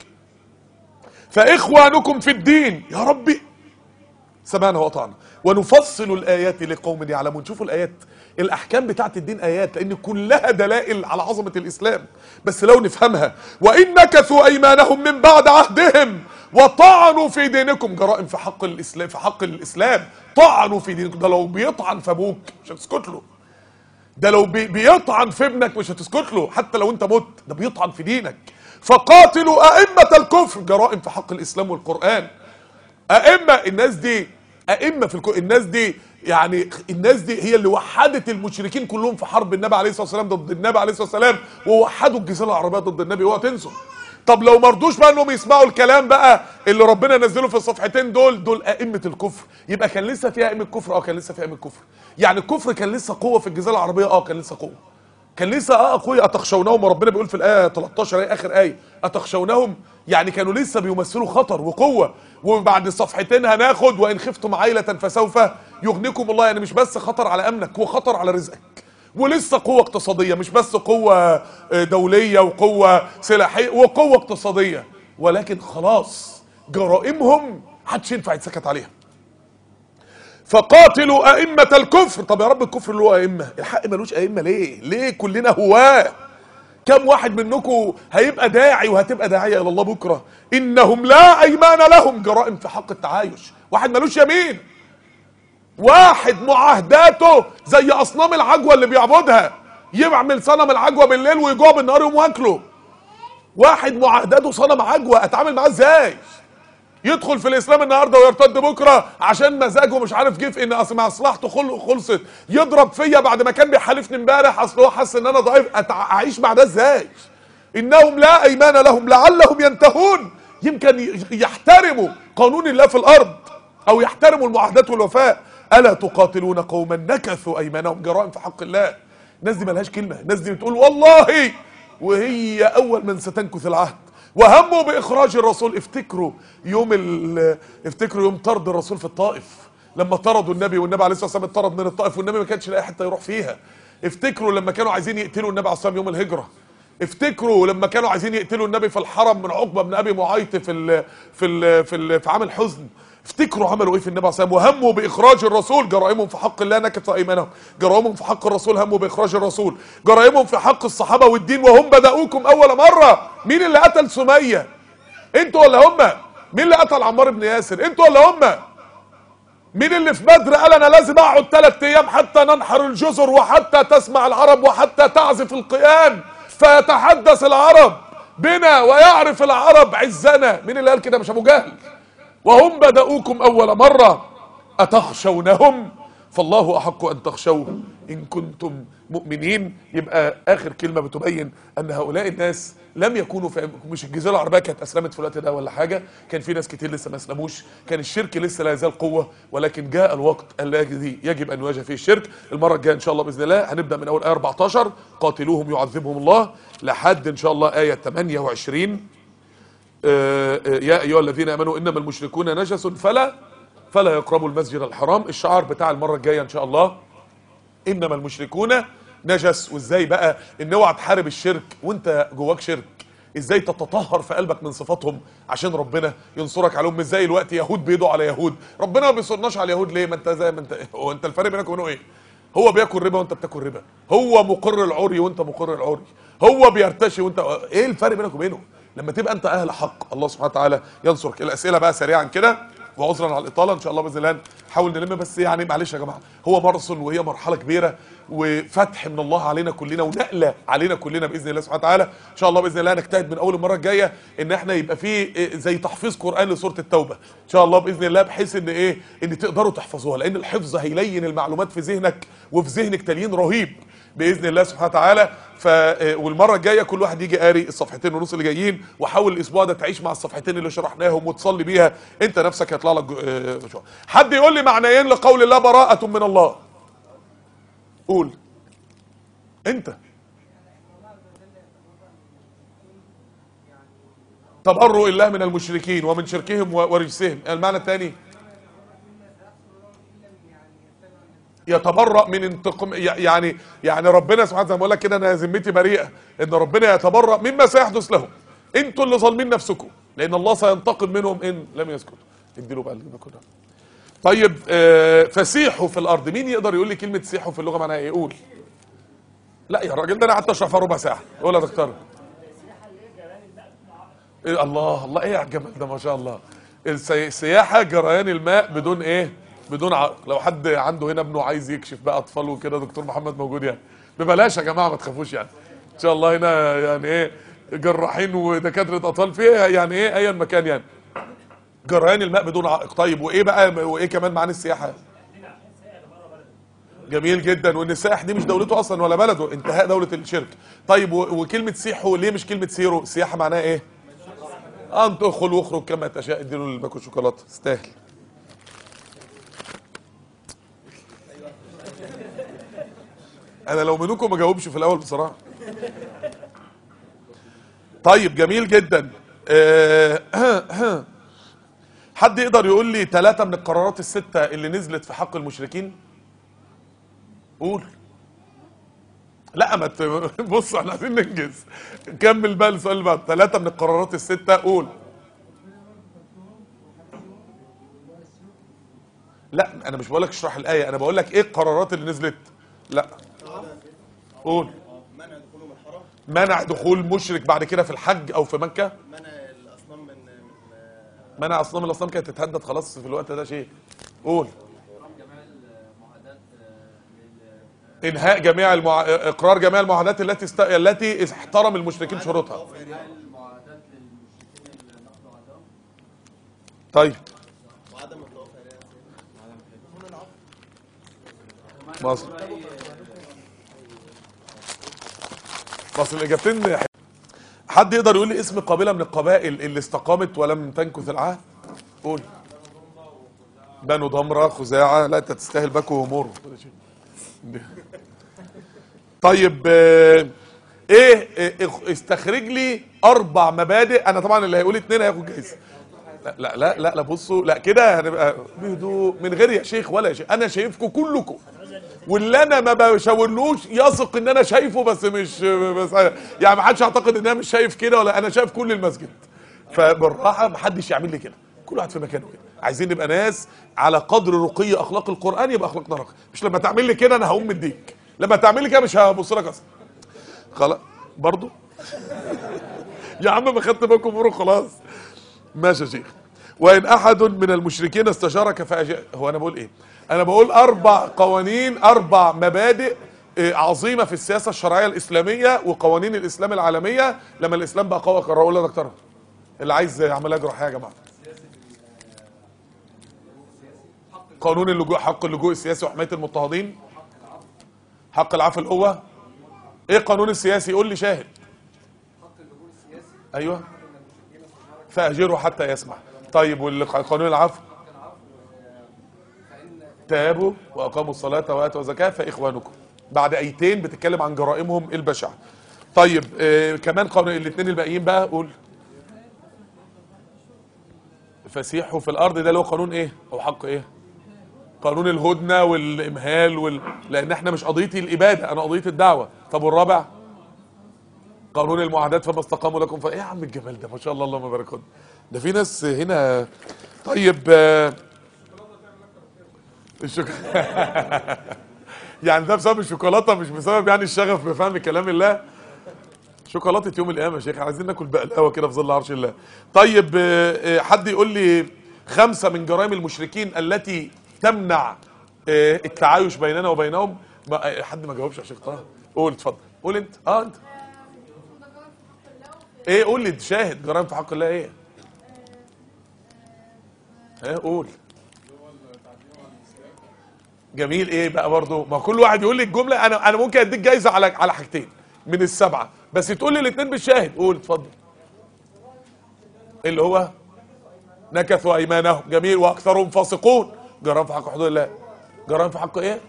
فاخوانكم في الدين يا ربي سمعنا واطعنا ونفصل الايات لقوم يعلمون شوفوا الايات الاحكام بتاعت الدين ايات لان كلها دلائل على عظمه الاسلام بس لو نفهمها وان نكثوا ايمانهم من بعد عهدهم وطعنوا في دينكم جرائم في حق الاسلام في حق الاسلام طعنوا في دينكم ده لو بيطعن في ابوك مش هتسكت له ده لو بي بيطعن في ابنك مش هتسكت له حتى لو انت مت ده بيطعن في دينك فقاتلوا ائمه الكفر جرائم في حق الاسلام والقران ائمه الناس دي ائمه في الكو... الناس دي يعني الناس دي هي اللي وحدت المشركين كلهم في حرب النبي عليه الصلاه والسلام ضد النبي عليه الصلاه والسلام ووحدوا الجزيره العربيه ضد النبي اوعى تنسوا طب لو مرضوش بقى انهم يسمعوا الكلام بقى اللي ربنا نزله في الصفحتين دول دول ائمه الكفر يبقى كان لسه في ائمه كفر اه كان لسه في ائمه كفر يعني الكفر كان لسه قوه في الجزيره العربيه اه كان لسه قوه كان لسه اه اخويا اتخشونهم وربنا بيقول في الايه 13 هي اخر ايه اتخشونهم يعني كانوا لسه بيمثلوا خطر وقوه وبعد الصفحتين هناخد وان خفتم عيله فسوف يغنيكم الله يعني مش بس خطر على امنك هو خطر على رزقك ولسه قوه اقتصاديه مش بس قوه آه، دوليه وقوه سلاحيه وقوه اقتصاديه ولكن خلاص جرائمهم محدش ينفع يتسكت عليها فقاتلوا أئمة الكفر طب يا رب الكفر اللي هو أئمة الحق ملوش أئمة ليه ليه كلنا هواه كم واحد منكم هيبقى داعي وهتبقى داعية إلى الله بكرة إنهم لا أيمان لهم جرائم في حق التعايش واحد ملوش يمين واحد معاهداته زي أصنام العجوة اللي بيعبدها يعمل صنم العجوة بالليل ويجوع بالنهار يقوم واكله واحد معاهداته صنم عجوة أتعامل معاه إزاي يدخل في الاسلام النهارده ويرتد بكره عشان مزاجه مش عارف جه في ان اصل مصلحته خل- خلصت يضرب فيا بعد ما كان بيحالفني امبارح اصل هو حس ان انا ضعيف أتع- اعيش مع ده ازاي؟ انهم لا ايمان لهم لعلهم ينتهون يمكن ي- يحترموا قانون الله في الارض او يحترموا المعاهدات والوفاء الا تقاتلون قوما نكثوا ايمانهم جرائم في حق الله الناس دي ملهاش كلمه الناس دي بتقول والله وهي اول من ستنكث العهد وهموا باخراج الرسول افتكروا يوم ال... افتكروا يوم طرد الرسول في الطائف لما طردوا النبي والنبي عليه الصلاه والسلام اتطرد من الطائف والنبي ما كانش لاقي حته يروح فيها افتكروا لما كانوا عايزين يقتلوا النبي عليه الصلاه والسلام يوم الهجره افتكروا لما كانوا عايزين يقتلوا النبي في الحرم من عقبه بن ابي معيط في ال في ال في, ال في عام الحزن افتكروا عملوا ايه في النبي عليه الصلاه والسلام وهموا باخراج الرسول جرائمهم في حق الله نكث ايمانهم جرائمهم في حق الرسول هموا باخراج الرسول جرائمهم في حق الصحابه والدين وهم بداوكم اول مره مين اللي قتل سميه انتوا ولا هم مين اللي قتل عمار بن ياسر انتوا ولا هم مين اللي في بدر قال انا لازم اقعد ثلاث ايام حتى ننحر الجزر وحتى تسمع العرب وحتى تعزف القيان فيتحدث العرب بنا ويعرف العرب عزنا مين اللي قال كده مش ابو جهل وهم بدأوكم أول مرة أتخشونهم فالله أحق أن تخشوه إن كنتم مؤمنين يبقى آخر كلمة بتبين أن هؤلاء الناس لم يكونوا في مش الجزيرة العربية كانت أسلمت في الوقت ده ولا حاجة كان في ناس كتير لسه ما أسلموش كان الشرك لسه لا يزال قوة ولكن جاء الوقت الذي يجب أن يواجه فيه الشرك المرة الجاية إن شاء الله بإذن الله هنبدأ من أول آية 14 قاتلوهم يعذبهم الله لحد إن شاء الله آية 28 آه، آه، يا ايها الذين امنوا انما المشركون نجس فلا فلا يقربوا المسجد الحرام الشعار بتاع المره الجايه ان شاء الله انما المشركون نجس وازاي بقى ان اوعى تحارب الشرك وانت جواك شرك ازاي تتطهر في قلبك من صفاتهم عشان ربنا ينصرك عليهم مش زي الوقت يهود بيدعوا على يهود ربنا ما بيصرناش على اليهود ليه ما انت زي ما انت هو انت الفرق بينك وبينه ايه هو بياكل ربا وانت بتاكل ربا هو مقر العري وانت مقر العري هو بيرتشي وانت ايه الفرق بينك وبينه لما تبقى انت اهل حق الله سبحانه وتعالى ينصرك الاسئله بقى سريعا كده وعذرا على الاطاله ان شاء الله باذن الله نحاول نلم بس يعني معلش يا جماعه هو ماراثون وهي مرحله كبيره وفتح من الله علينا كلنا ونقله علينا كلنا باذن الله سبحانه وتعالى ان شاء الله باذن الله نجتهد من اول المره الجايه ان احنا يبقى في إيه زي تحفيظ قران لسوره التوبه ان شاء الله باذن الله بحيث ان ايه ان تقدروا تحفظوها لان الحفظ هيلين المعلومات في ذهنك وفي ذهنك تليين رهيب باذن الله سبحانه وتعالى ف والمره الجايه كل واحد يجي قاري الصفحتين ونص اللي جايين وحاول الاسبوع ده تعيش مع الصفحتين اللي شرحناهم وتصلي بيها انت نفسك هيطلع لك جو- آه، شو- حد يقول لي معنيين لقول الله براءه من الله قول انت تبرؤ الله من المشركين ومن شركهم و- ورجسهم المعنى الثاني يتبرأ من انتقام يعني يعني ربنا سبحانه وتعالى بيقول لك كده انا ذمتي بريئه ان ربنا يتبرأ مما سيحدث لهم انتوا اللي ظالمين نفسكم لان الله سينتقم منهم ان لم يسكتوا اديله بقى اللي كده طيب آه، فسيحوا في الارض مين يقدر يقول لي كلمه سيحوا في اللغه معناها ايه قول لا يا راجل ده انا قعدت اشرح فيها ربع ساعه قول يا دكتور إيه الله الله ايه يا الجمال ده ما شاء الله السي- السياحه جريان الماء بدون ايه بدون عائق لو حد عنده هنا ابنه عايز يكشف بقى اطفال وكده دكتور محمد موجود يعني ببلاش يا جماعه ما تخافوش يعني ان شاء الله هنا يعني ايه جراحين ودكاتره اطفال فيها يعني ايه ايا مكان يعني جريان الماء بدون عائق طيب وايه بقى وايه كمان معاني السياحه جميل جدا وان السائح دي مش دولته اصلا ولا بلده انتهاء دوله الشرك طيب و- وكلمه سيحوا ليه مش كلمه سيروا السياحه معناها ايه انت ادخل واخرج كما تشاء اديله الباكو شوكولاته تستاهل انا لو منكم ما جاوبش في الاول بصراحه طيب جميل جدا آه، حد يقدر يقول لي ثلاثة من القرارات الستة اللي نزلت في حق المشركين قول لا ما ت... بص احنا عايزين ننجز كمل بقى السؤال اللي بعد ثلاثة من القرارات الستة قول لا انا مش بقول لك اشرح الآية انا بقول لك ايه القرارات اللي نزلت لا قول منع دخولهم الحرم منع دخول مشرك بعد كده في الحج او في مكة منع الاصنام من من منع اصنام الاصنام كانت تتهدد خلاص في الوقت ده شيء قول انهاء جميع المع... اقرار جميع المعاهدات التي است... التي احترم المشركين شروطها طيب وعدم الطواف عليها مصر مصر الاجابتين حد يقدر يقول لي اسم قبيله من القبائل اللي استقامت ولم تنكث العهد قول بنو ضمره خزاعه لا انت تستاهل باكو ومر طيب آه، ايه إيه، استخرج لي اربع مبادئ انا طبعا اللي هيقول اتنين هياخد جايزه لا لا لا لا, لا بصوا لا كده هنبقى بهدوء من غير يا شيخ ولا يا شيخ انا شايفكم كلكم واللي انا ما بشاورلوش يثق ان انا شايفه بس مش بس يعني ما حدش يعتقد ان انا مش شايف كده ولا انا شايف كل المسجد فبالراحه ما حدش يعمل لي كده كل واحد في مكانه كده عايزين نبقى ناس على قدر رقي اخلاق القران يبقى اخلاقنا رقي مش لما تعمل لي كده انا هقوم مديك لما تعمل لي كده مش هبص لك اصلا خلاص برضه يا عم ما خدت بالكم اموره خلاص ماشي يا شيخ وان احد من المشركين استشارك فاجاب هو انا بقول ايه انا بقول اربع قوانين اربع مبادئ آه، عظيمه في السياسه الشرعيه الاسلاميه وقوانين الاسلام العالميه لما الاسلام بقى قوي قرر ولا دكتور اللي عايز عمليه جراحيه يا جماعه قانون اللجوء حق اللجوء السياسي وحمايه المضطهدين حق العفو القوه ايه القانون السياسي قول لي شاهد ايوه فاجره حتى يسمع طيب والقانون العفو تابوا واقاموا الصلاه واتوا الزكاه فاخوانكم بعد ايتين بتتكلم عن جرائمهم البشعه طيب آه كمان قانون الاثنين الباقيين بقى قول فسيحوا في الارض ده اللي هو قانون ايه او حق ايه قانون الهدنه والامهال وال... لان احنا مش قضيتي الاباده انا قضيه الدعوه طب والرابع قانون المعاهدات فما استقاموا لكم فايه يا عم الجمال ده ما شاء الله اللهم بارك فيك. ده في ناس هنا طيب آه، الشك... يعني ده بسبب الشوكولاته مش بسبب يعني الشغف بفهم كلام الله شوكولاته يوم القيامه يا شيخ عايزين ناكل بقلاوه كده في ظل عرش الله طيب آه، آه، حد يقول لي خمسه من جرائم المشركين التي تمنع آه، التعايش بيننا وبينهم ما- آه، حد ما جاوبش يا شيخ طه قول اتفضل قول انت اه انت ايه قول لي شاهد جرائم في حق الله ايه ها قول جميل ايه بقى برضو ما كل واحد يقول لي الجمله انا انا ممكن اديك جايزه على على حاجتين من السبعه بس تقول لي الاثنين بالشاهد قول اتفضل اللي هو نكثوا ايمانهم جميل واكثرهم فاسقون جرائم في حق حدود الله جرائم في حق ايه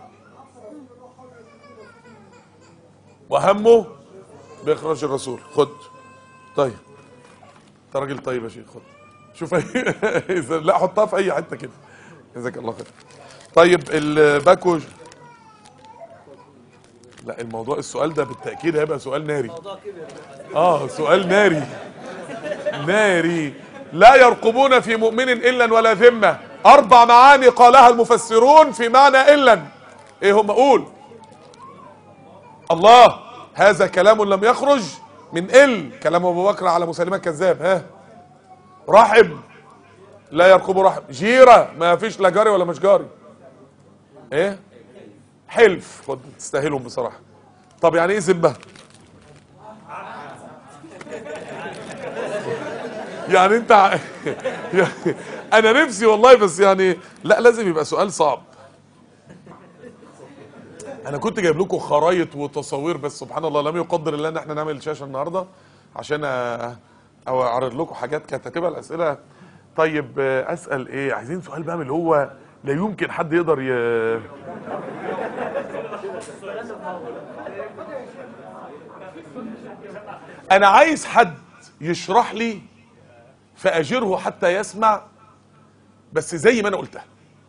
وهمه باخراج الرسول خد طيب انت راجل طيب يا شيخ خد شوف أي... لا حطها في اي حته كده جزاك الله خير طيب الباكوج لا الموضوع السؤال ده بالتاكيد هيبقى سؤال ناري اه سؤال ناري ناري لا يرقبون في مؤمن الا ولا ذمه اربع معاني قالها المفسرون في معنى الا ايه هم قول الله هذا كلام لم يخرج من ال كلام ابو بكر على مسلمه الكذاب ها رحم لا يرقب رحم جيره ما فيش لا جاري ولا مش جاري ايه حلف خد تستاهلهم بصراحه طب يعني ايه ذمه يعني انت ع- يعني انا نفسي والله بس يعني لا لازم يبقى سؤال صعب انا كنت جايب لكم خرايط وتصاوير بس سبحان الله لم يقدر الله ان احنا نعمل شاشه النهارده عشان أ- او اعرض لكم حاجات كانت هتبقى الاسئله طيب آه، اسال ايه عايزين سؤال بقى من اللي هو لا يمكن حد يقدر ي... انا عايز حد يشرح لي فاجره حتى يسمع بس زي ما انا قلتها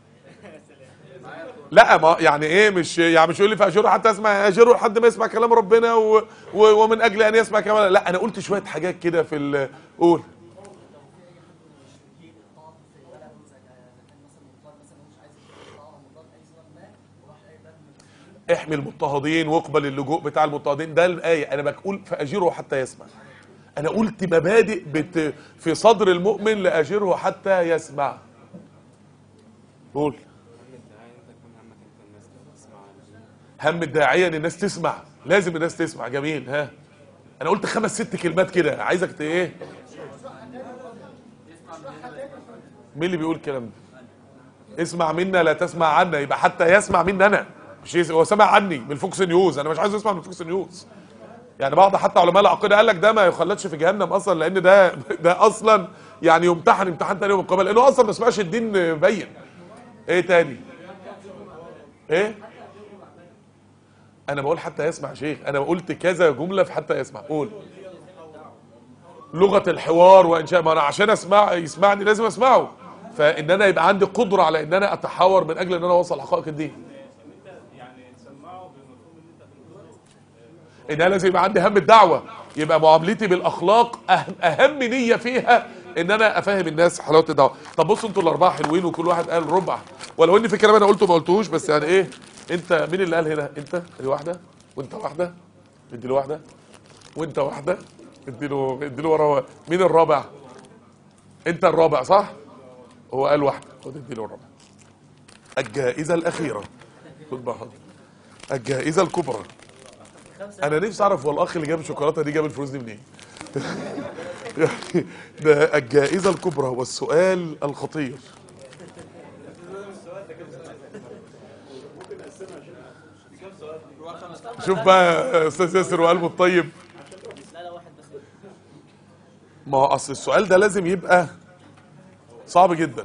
لا ما يعني ايه مش يعني مش يقول لي فاجره حتى اسمع اجره لحد ما يسمع كلام ربنا و و ومن اجل ان يسمع كلام لا انا قلت شويه حاجات كده في ال- قول احمي المضطهدين واقبل اللجوء بتاع المضطهدين ده الايه انا بقول فاجره حتى يسمع انا قلت مبادئ بت في صدر المؤمن لاجره حتى يسمع قول هم الداعيه ان الناس تسمع لازم الناس تسمع جميل ها انا قلت خمس ست كلمات كده عايزك ت- ايه مين اللي بيقول الكلام ده اسمع منا لا تسمع عنا يبقى حتى يسمع مني انا مش يس... هو سمع عني من فوكس نيوز انا مش عايز اسمع من فوكس نيوز يعني بعض حتى علماء العقيده قال لك ده ما يخلدش في جهنم اصلا لان ده ده اصلا يعني يمتحن امتحان تاني يوم القيامه لانه اصلا ما سمعش الدين بين ايه تاني ايه انا بقول حتى يسمع يا شيخ انا قلت كذا جمله في حتى يسمع قول لغه الحوار وانشاء ما انا عشان اسمع يسمعني لازم اسمعه فان انا يبقى عندي قدره على ان انا اتحاور من اجل ان انا اوصل حقائق الدين ان انا لازم يبقى عندي هم الدعوه يبقى معاملتي بالاخلاق اهم, أهم نيه فيها ان انا افهم الناس حلاوه الدعوه طب بصوا انتوا الاربعه حلوين وكل واحد قال ربع ولو ان في كلام انا قلته ما قلتوش بس يعني ايه انت مين اللي قال هنا انت دي واحده وانت واحده ادي له واحده وانت واحده ادي له ادي له ورا مين الرابع انت الرابع صح هو قال واحده خد ادي له الرابع الجائزه الاخيره خد بقى حضرتك. الجائزه الكبرى انا نفسي اعرف هو الاخ اللي جاب الشوكولاته دي جاب الفلوس دي منين يعني ده الجائزه الكبرى والسؤال الخطير شوف بقى يا استاذ ياسر وقلبه الطيب ما هو اصل السؤال ده لازم يبقى صعب جدا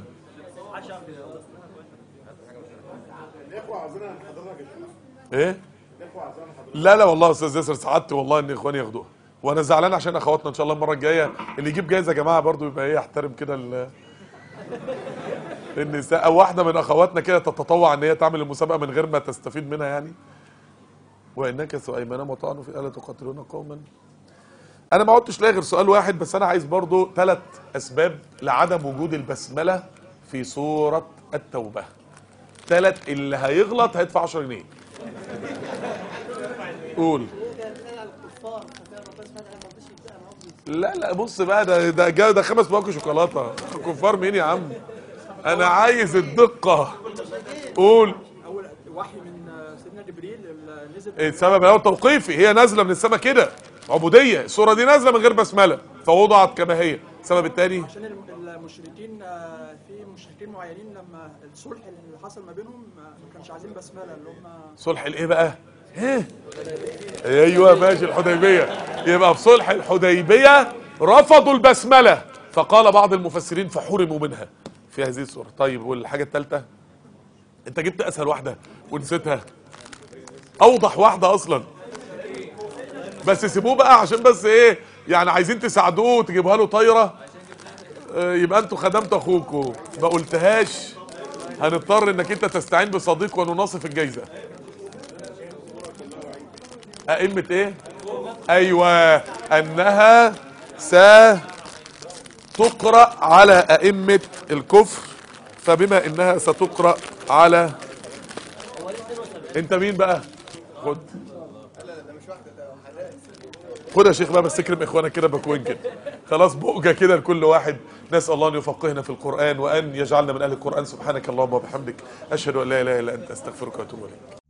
ايه لا لا والله يا استاذ ياسر سعدت والله ان اخواني ياخدوها وانا زعلان عشان اخواتنا ان شاء الله المره الجايه اللي يجيب جايزه يا جماعه برضو يبقى ايه يحترم كده ال- النساء او واحده من اخواتنا كده تتطوع ان هي تعمل المسابقه من غير ما تستفيد منها يعني وانكثوا ايمانهم وطعنوا في الا تقاتلون قوما انا ما عدتش لاقي غير سؤال واحد بس انا عايز برضو ثلاث اسباب لعدم وجود البسمله في سوره التوبه ثلاث اللي هيغلط هيدفع 10 جنيه قول لا لا بص بقى ده ده جا- ده خمس باكو شوكولاته كفار مين يا عم انا عايز الدقه قول اول وحي من سيدنا جبريل اللي نزل السبب الاول توقيفي هي نازله من السماء كده عبوديه الصوره دي نازله من غير بسمله فوضعت كما هي السبب الثاني عشان الم- المشركين آه، في مشركين معينين لما الصلح اللي حصل ما بينهم آه، ما كانش عايزين بسمله اللي هم صلح الايه بقى ايه ايوه ماشي الحديبيه يبقى في صلح الحديبيه رفضوا البسمله فقال بعض المفسرين فحرموا منها في هذه الصوره طيب والحاجه الثالثه انت جبت اسهل واحده ونسيتها اوضح واحده اصلا بس سيبوه بقى عشان بس ايه يعني عايزين تساعدوه وتجيبها له طايره آه، يبقى انتوا خدمتوا اخوكوا ما قلتهاش هنضطر انك انت تستعين بصديق ونناصف الجايزه أئمة إيه؟ أيوة أنها ستقرأ على أئمة الكفر فبما إنها ستقرأ على أنت مين بقى؟ خد خد يا شيخ بقى بس اكرم اخوانك كده بكوين كده خلاص بؤجة كده لكل واحد نسأل الله أن يفقهنا في القرآن وأن يجعلنا من أهل القرآن سبحانك اللهم وبحمدك أشهد أن لا إله إلا أنت أستغفرك وأتوب إليك